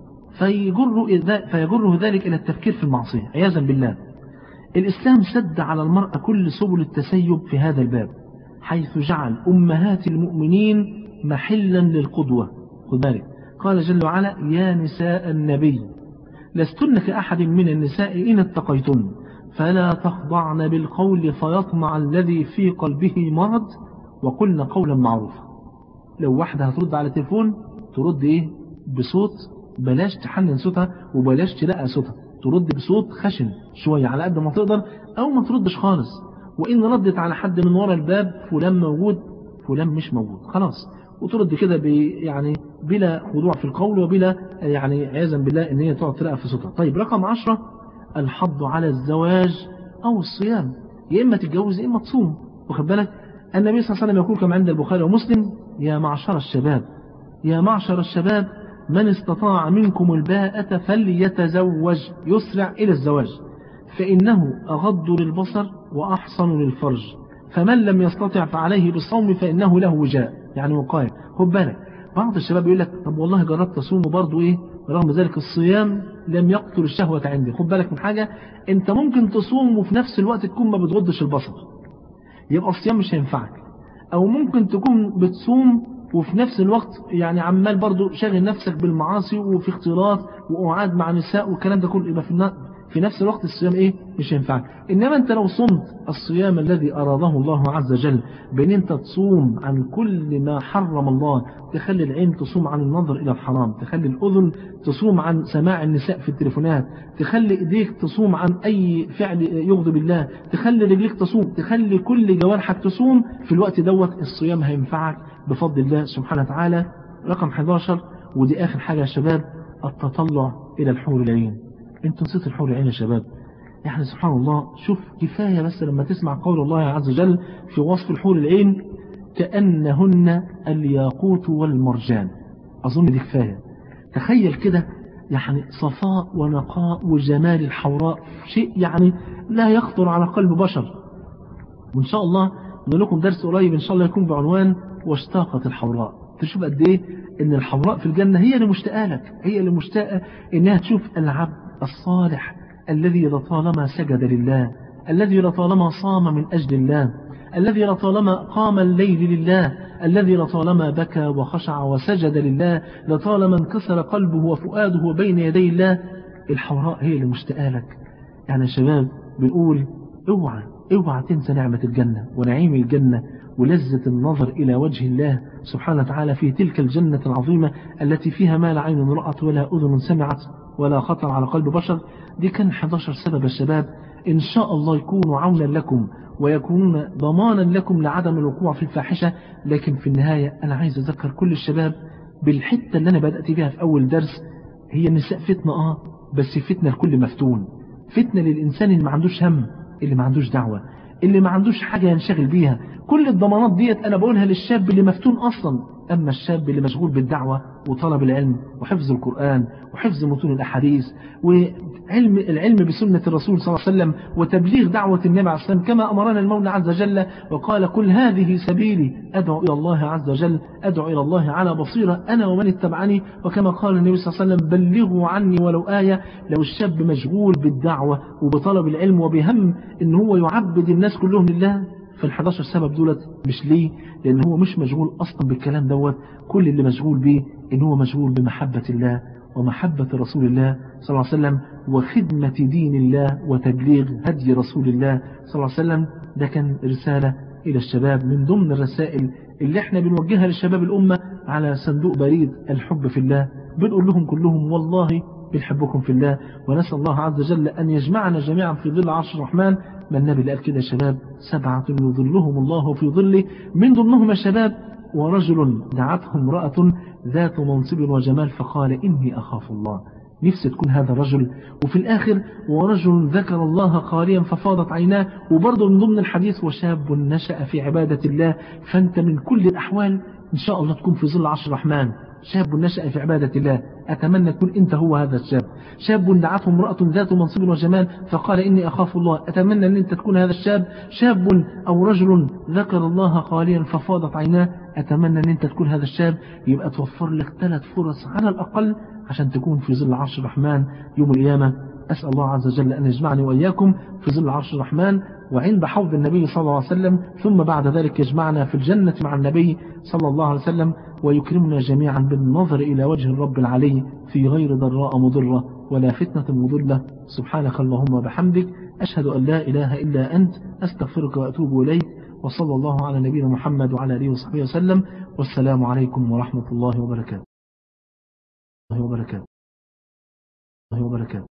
فيجر فيجره ذلك إلى التفكير في المعصية عياذا بالله الإسلام سد على المرأة كل سبل التسيب في هذا الباب حيث جعل أمهات المؤمنين محلا للقدوة خذ بالك قال جل وعلا يا نساء النبي لستن كأحد من النساء إن اتقيتن فلا تخضعن بالقول فيطمع الذي في قلبه مرض وقلن قولا معروفا لو واحدة هترد على التليفون ترد ايه بصوت بلاش تحنن صوتها وبلاش تلقى صوتها ترد بصوت خشن شوية على قد ما تقدر او ما تردش خالص وان ردت على حد من ورا الباب فلان موجود فلان مش موجود خلاص وترد كده يعني بلا خضوع في القول وبلا يعني عياذا بالله ان هي تقعد تلقى في صوتها طيب رقم عشرة الحض على الزواج او الصيام يا اما تتجوز يا اما تصوم واخد بالك النبي صلى الله عليه وسلم يقول كما عند البخاري ومسلم يا معشر الشباب يا معشر الشباب من استطاع منكم الباءة فليتزوج يسرع إلى الزواج فإنه أغض للبصر وأحصن للفرج فمن لم يستطع فعليه بالصوم فإنه له وجاء يعني وقاية خد بالك بعض الشباب يقول لك طب والله جربت أصوم برضه إيه رغم ذلك الصيام لم يقتل الشهوة عندي خد بالك من حاجة انت ممكن تصوم وفي نفس الوقت تكون ما بتغضش البصر يبقى الصيام مش هينفعك او ممكن تكون بتصوم وفي نفس الوقت يعني عمال برضو شاغل نفسك بالمعاصي وفي اختلاط وقعاد مع نساء والكلام ده كله يبقى في في نفس الوقت الصيام ايه مش هينفعك انما انت لو صمت الصيام الذي اراده الله عز وجل بان انت تصوم عن كل ما حرم الله تخلي العين تصوم عن النظر الى الحرام تخلي الاذن تصوم عن سماع النساء في التليفونات تخلي ايديك تصوم عن اي فعل يغضب الله تخلي رجليك تصوم تخلي كل جوارحك تصوم في الوقت دوت الصيام هينفعك بفضل الله سبحانه وتعالى رقم 11 ودي اخر حاجة يا شباب التطلع الى الحور العين انتوا نسيتوا الحور العين يا شباب يعني سبحان الله شوف كفاية بس لما تسمع قول الله عز وجل في وصف الحور العين كأنهن الياقوت والمرجان أظن دي كفاية تخيل كده يعني صفاء ونقاء وجمال الحوراء شيء يعني لا يخطر على قلب بشر وإن شاء الله نقول لكم درس قريب إن شاء الله يكون بعنوان واشتاقت الحوراء تشوف قد إيه إن الحوراء في الجنة هي اللي مشتاقة لك هي اللي مشتاقة إنها تشوف العبد الصالح الذي لطالما سجد لله الذي لطالما صام من أجل الله الذي لطالما قام الليل لله الذي لطالما بكى وخشع وسجد لله لطالما انكسر قلبه وفؤاده بين يدي الله الحوراء هي اللي مشتاقة لك يعني يا شباب بنقول اوعى اوعى تنسى نعمة الجنة ونعيم الجنة ولذة النظر إلى وجه الله سبحانه وتعالى في تلك الجنة العظيمة التي فيها ما لا عين رأت ولا أذن سمعت ولا خطر على قلب بشر دي كان 11 سبب الشباب إن شاء الله يكونوا عونا لكم ويكونون ضمانا لكم لعدم الوقوع في الفاحشة لكن في النهاية أنا عايز أذكر كل الشباب بالحتة اللي أنا بدأت بها في أول درس هي النساء فتنة آه بس فتنة لكل مفتون فتنة للإنسان اللي ما عندوش هم اللي ما عندوش دعوة اللي ما عندوش حاجة ينشغل بيها كل الضمانات ديت أنا بقولها للشاب اللي مفتون أصلا أما الشاب اللي مشغول بالدعوة وطلب العلم وحفظ القرآن وحفظ متون الأحاديث وعلم العلم بسنة الرسول صلى الله عليه وسلم وتبليغ دعوة النبي عليه السلام كما أمرنا المولى عز وجل وقال كل هذه سبيلي أدعو إلى الله عز وجل أدعو إلى الله على بصيرة أنا ومن اتبعني وكما قال النبي صلى الله عليه وسلم بلغوا عني ولو آية لو الشاب مشغول بالدعوة وبطلب العلم وبهم إن هو يعبد الناس كلهم لله فال11 سبب دولت مش ليه لأن هو مش مشغول أصلا بالكلام دوت كل اللي مشغول بيه إن هو مشغول بمحبة الله ومحبة رسول الله صلى الله عليه وسلم وخدمة دين الله وتبليغ هدي رسول الله صلى الله عليه وسلم ده كان رسالة إلى الشباب من ضمن الرسائل اللي احنا بنوجهها للشباب الأمة على صندوق بريد الحب في الله بنقول لهم كلهم والله بنحبكم في الله ونسأل الله عز وجل أن يجمعنا جميعا في ظل عرش الرحمن ما النبي اللي قال كده يا شباب سبعة يظلهم الله في ظله من ضمنهم يا شباب ورجل دعته امرأة ذات منصب وجمال فقال إني أخاف الله نفسي تكون هذا الرجل وفي الآخر ورجل ذكر الله خاليا ففاضت عيناه وبرضه من ضمن الحديث وشاب نشأ في عبادة الله فأنت من كل الأحوال إن شاء الله تكون في ظل عرش الرحمن شاب نشأ في عبادة الله أتمنى تكون أنت هو هذا الشاب شاب دعته امرأة ذات منصب وجمال فقال إني أخاف الله أتمنى أن أنت تكون هذا الشاب شاب أو رجل ذكر الله خاليا ففاضت عيناه أتمنى أن أنت تكون هذا الشاب يبقى توفر لك ثلاث فرص على الأقل عشان تكون في ظل عرش الرحمن يوم القيامة أسأل الله عز وجل أن يجمعني وإياكم في ظل عرش الرحمن وعند حوض النبي صلى الله عليه وسلم ثم بعد ذلك يجمعنا في الجنة مع النبي صلى الله عليه وسلم ويكرمنا جميعا بالنظر إلى وجه الرب العلي في غير ضراء مضرة ولا فتنة مضلة سبحانك اللهم وبحمدك أشهد أن لا إله إلا أنت أستغفرك وأتوب إليك وصلى الله على نبينا محمد وعلى آله وصحبه وسلم والسلام عليكم ورحمة الله وبركاته الله وبركاته الله وبركاته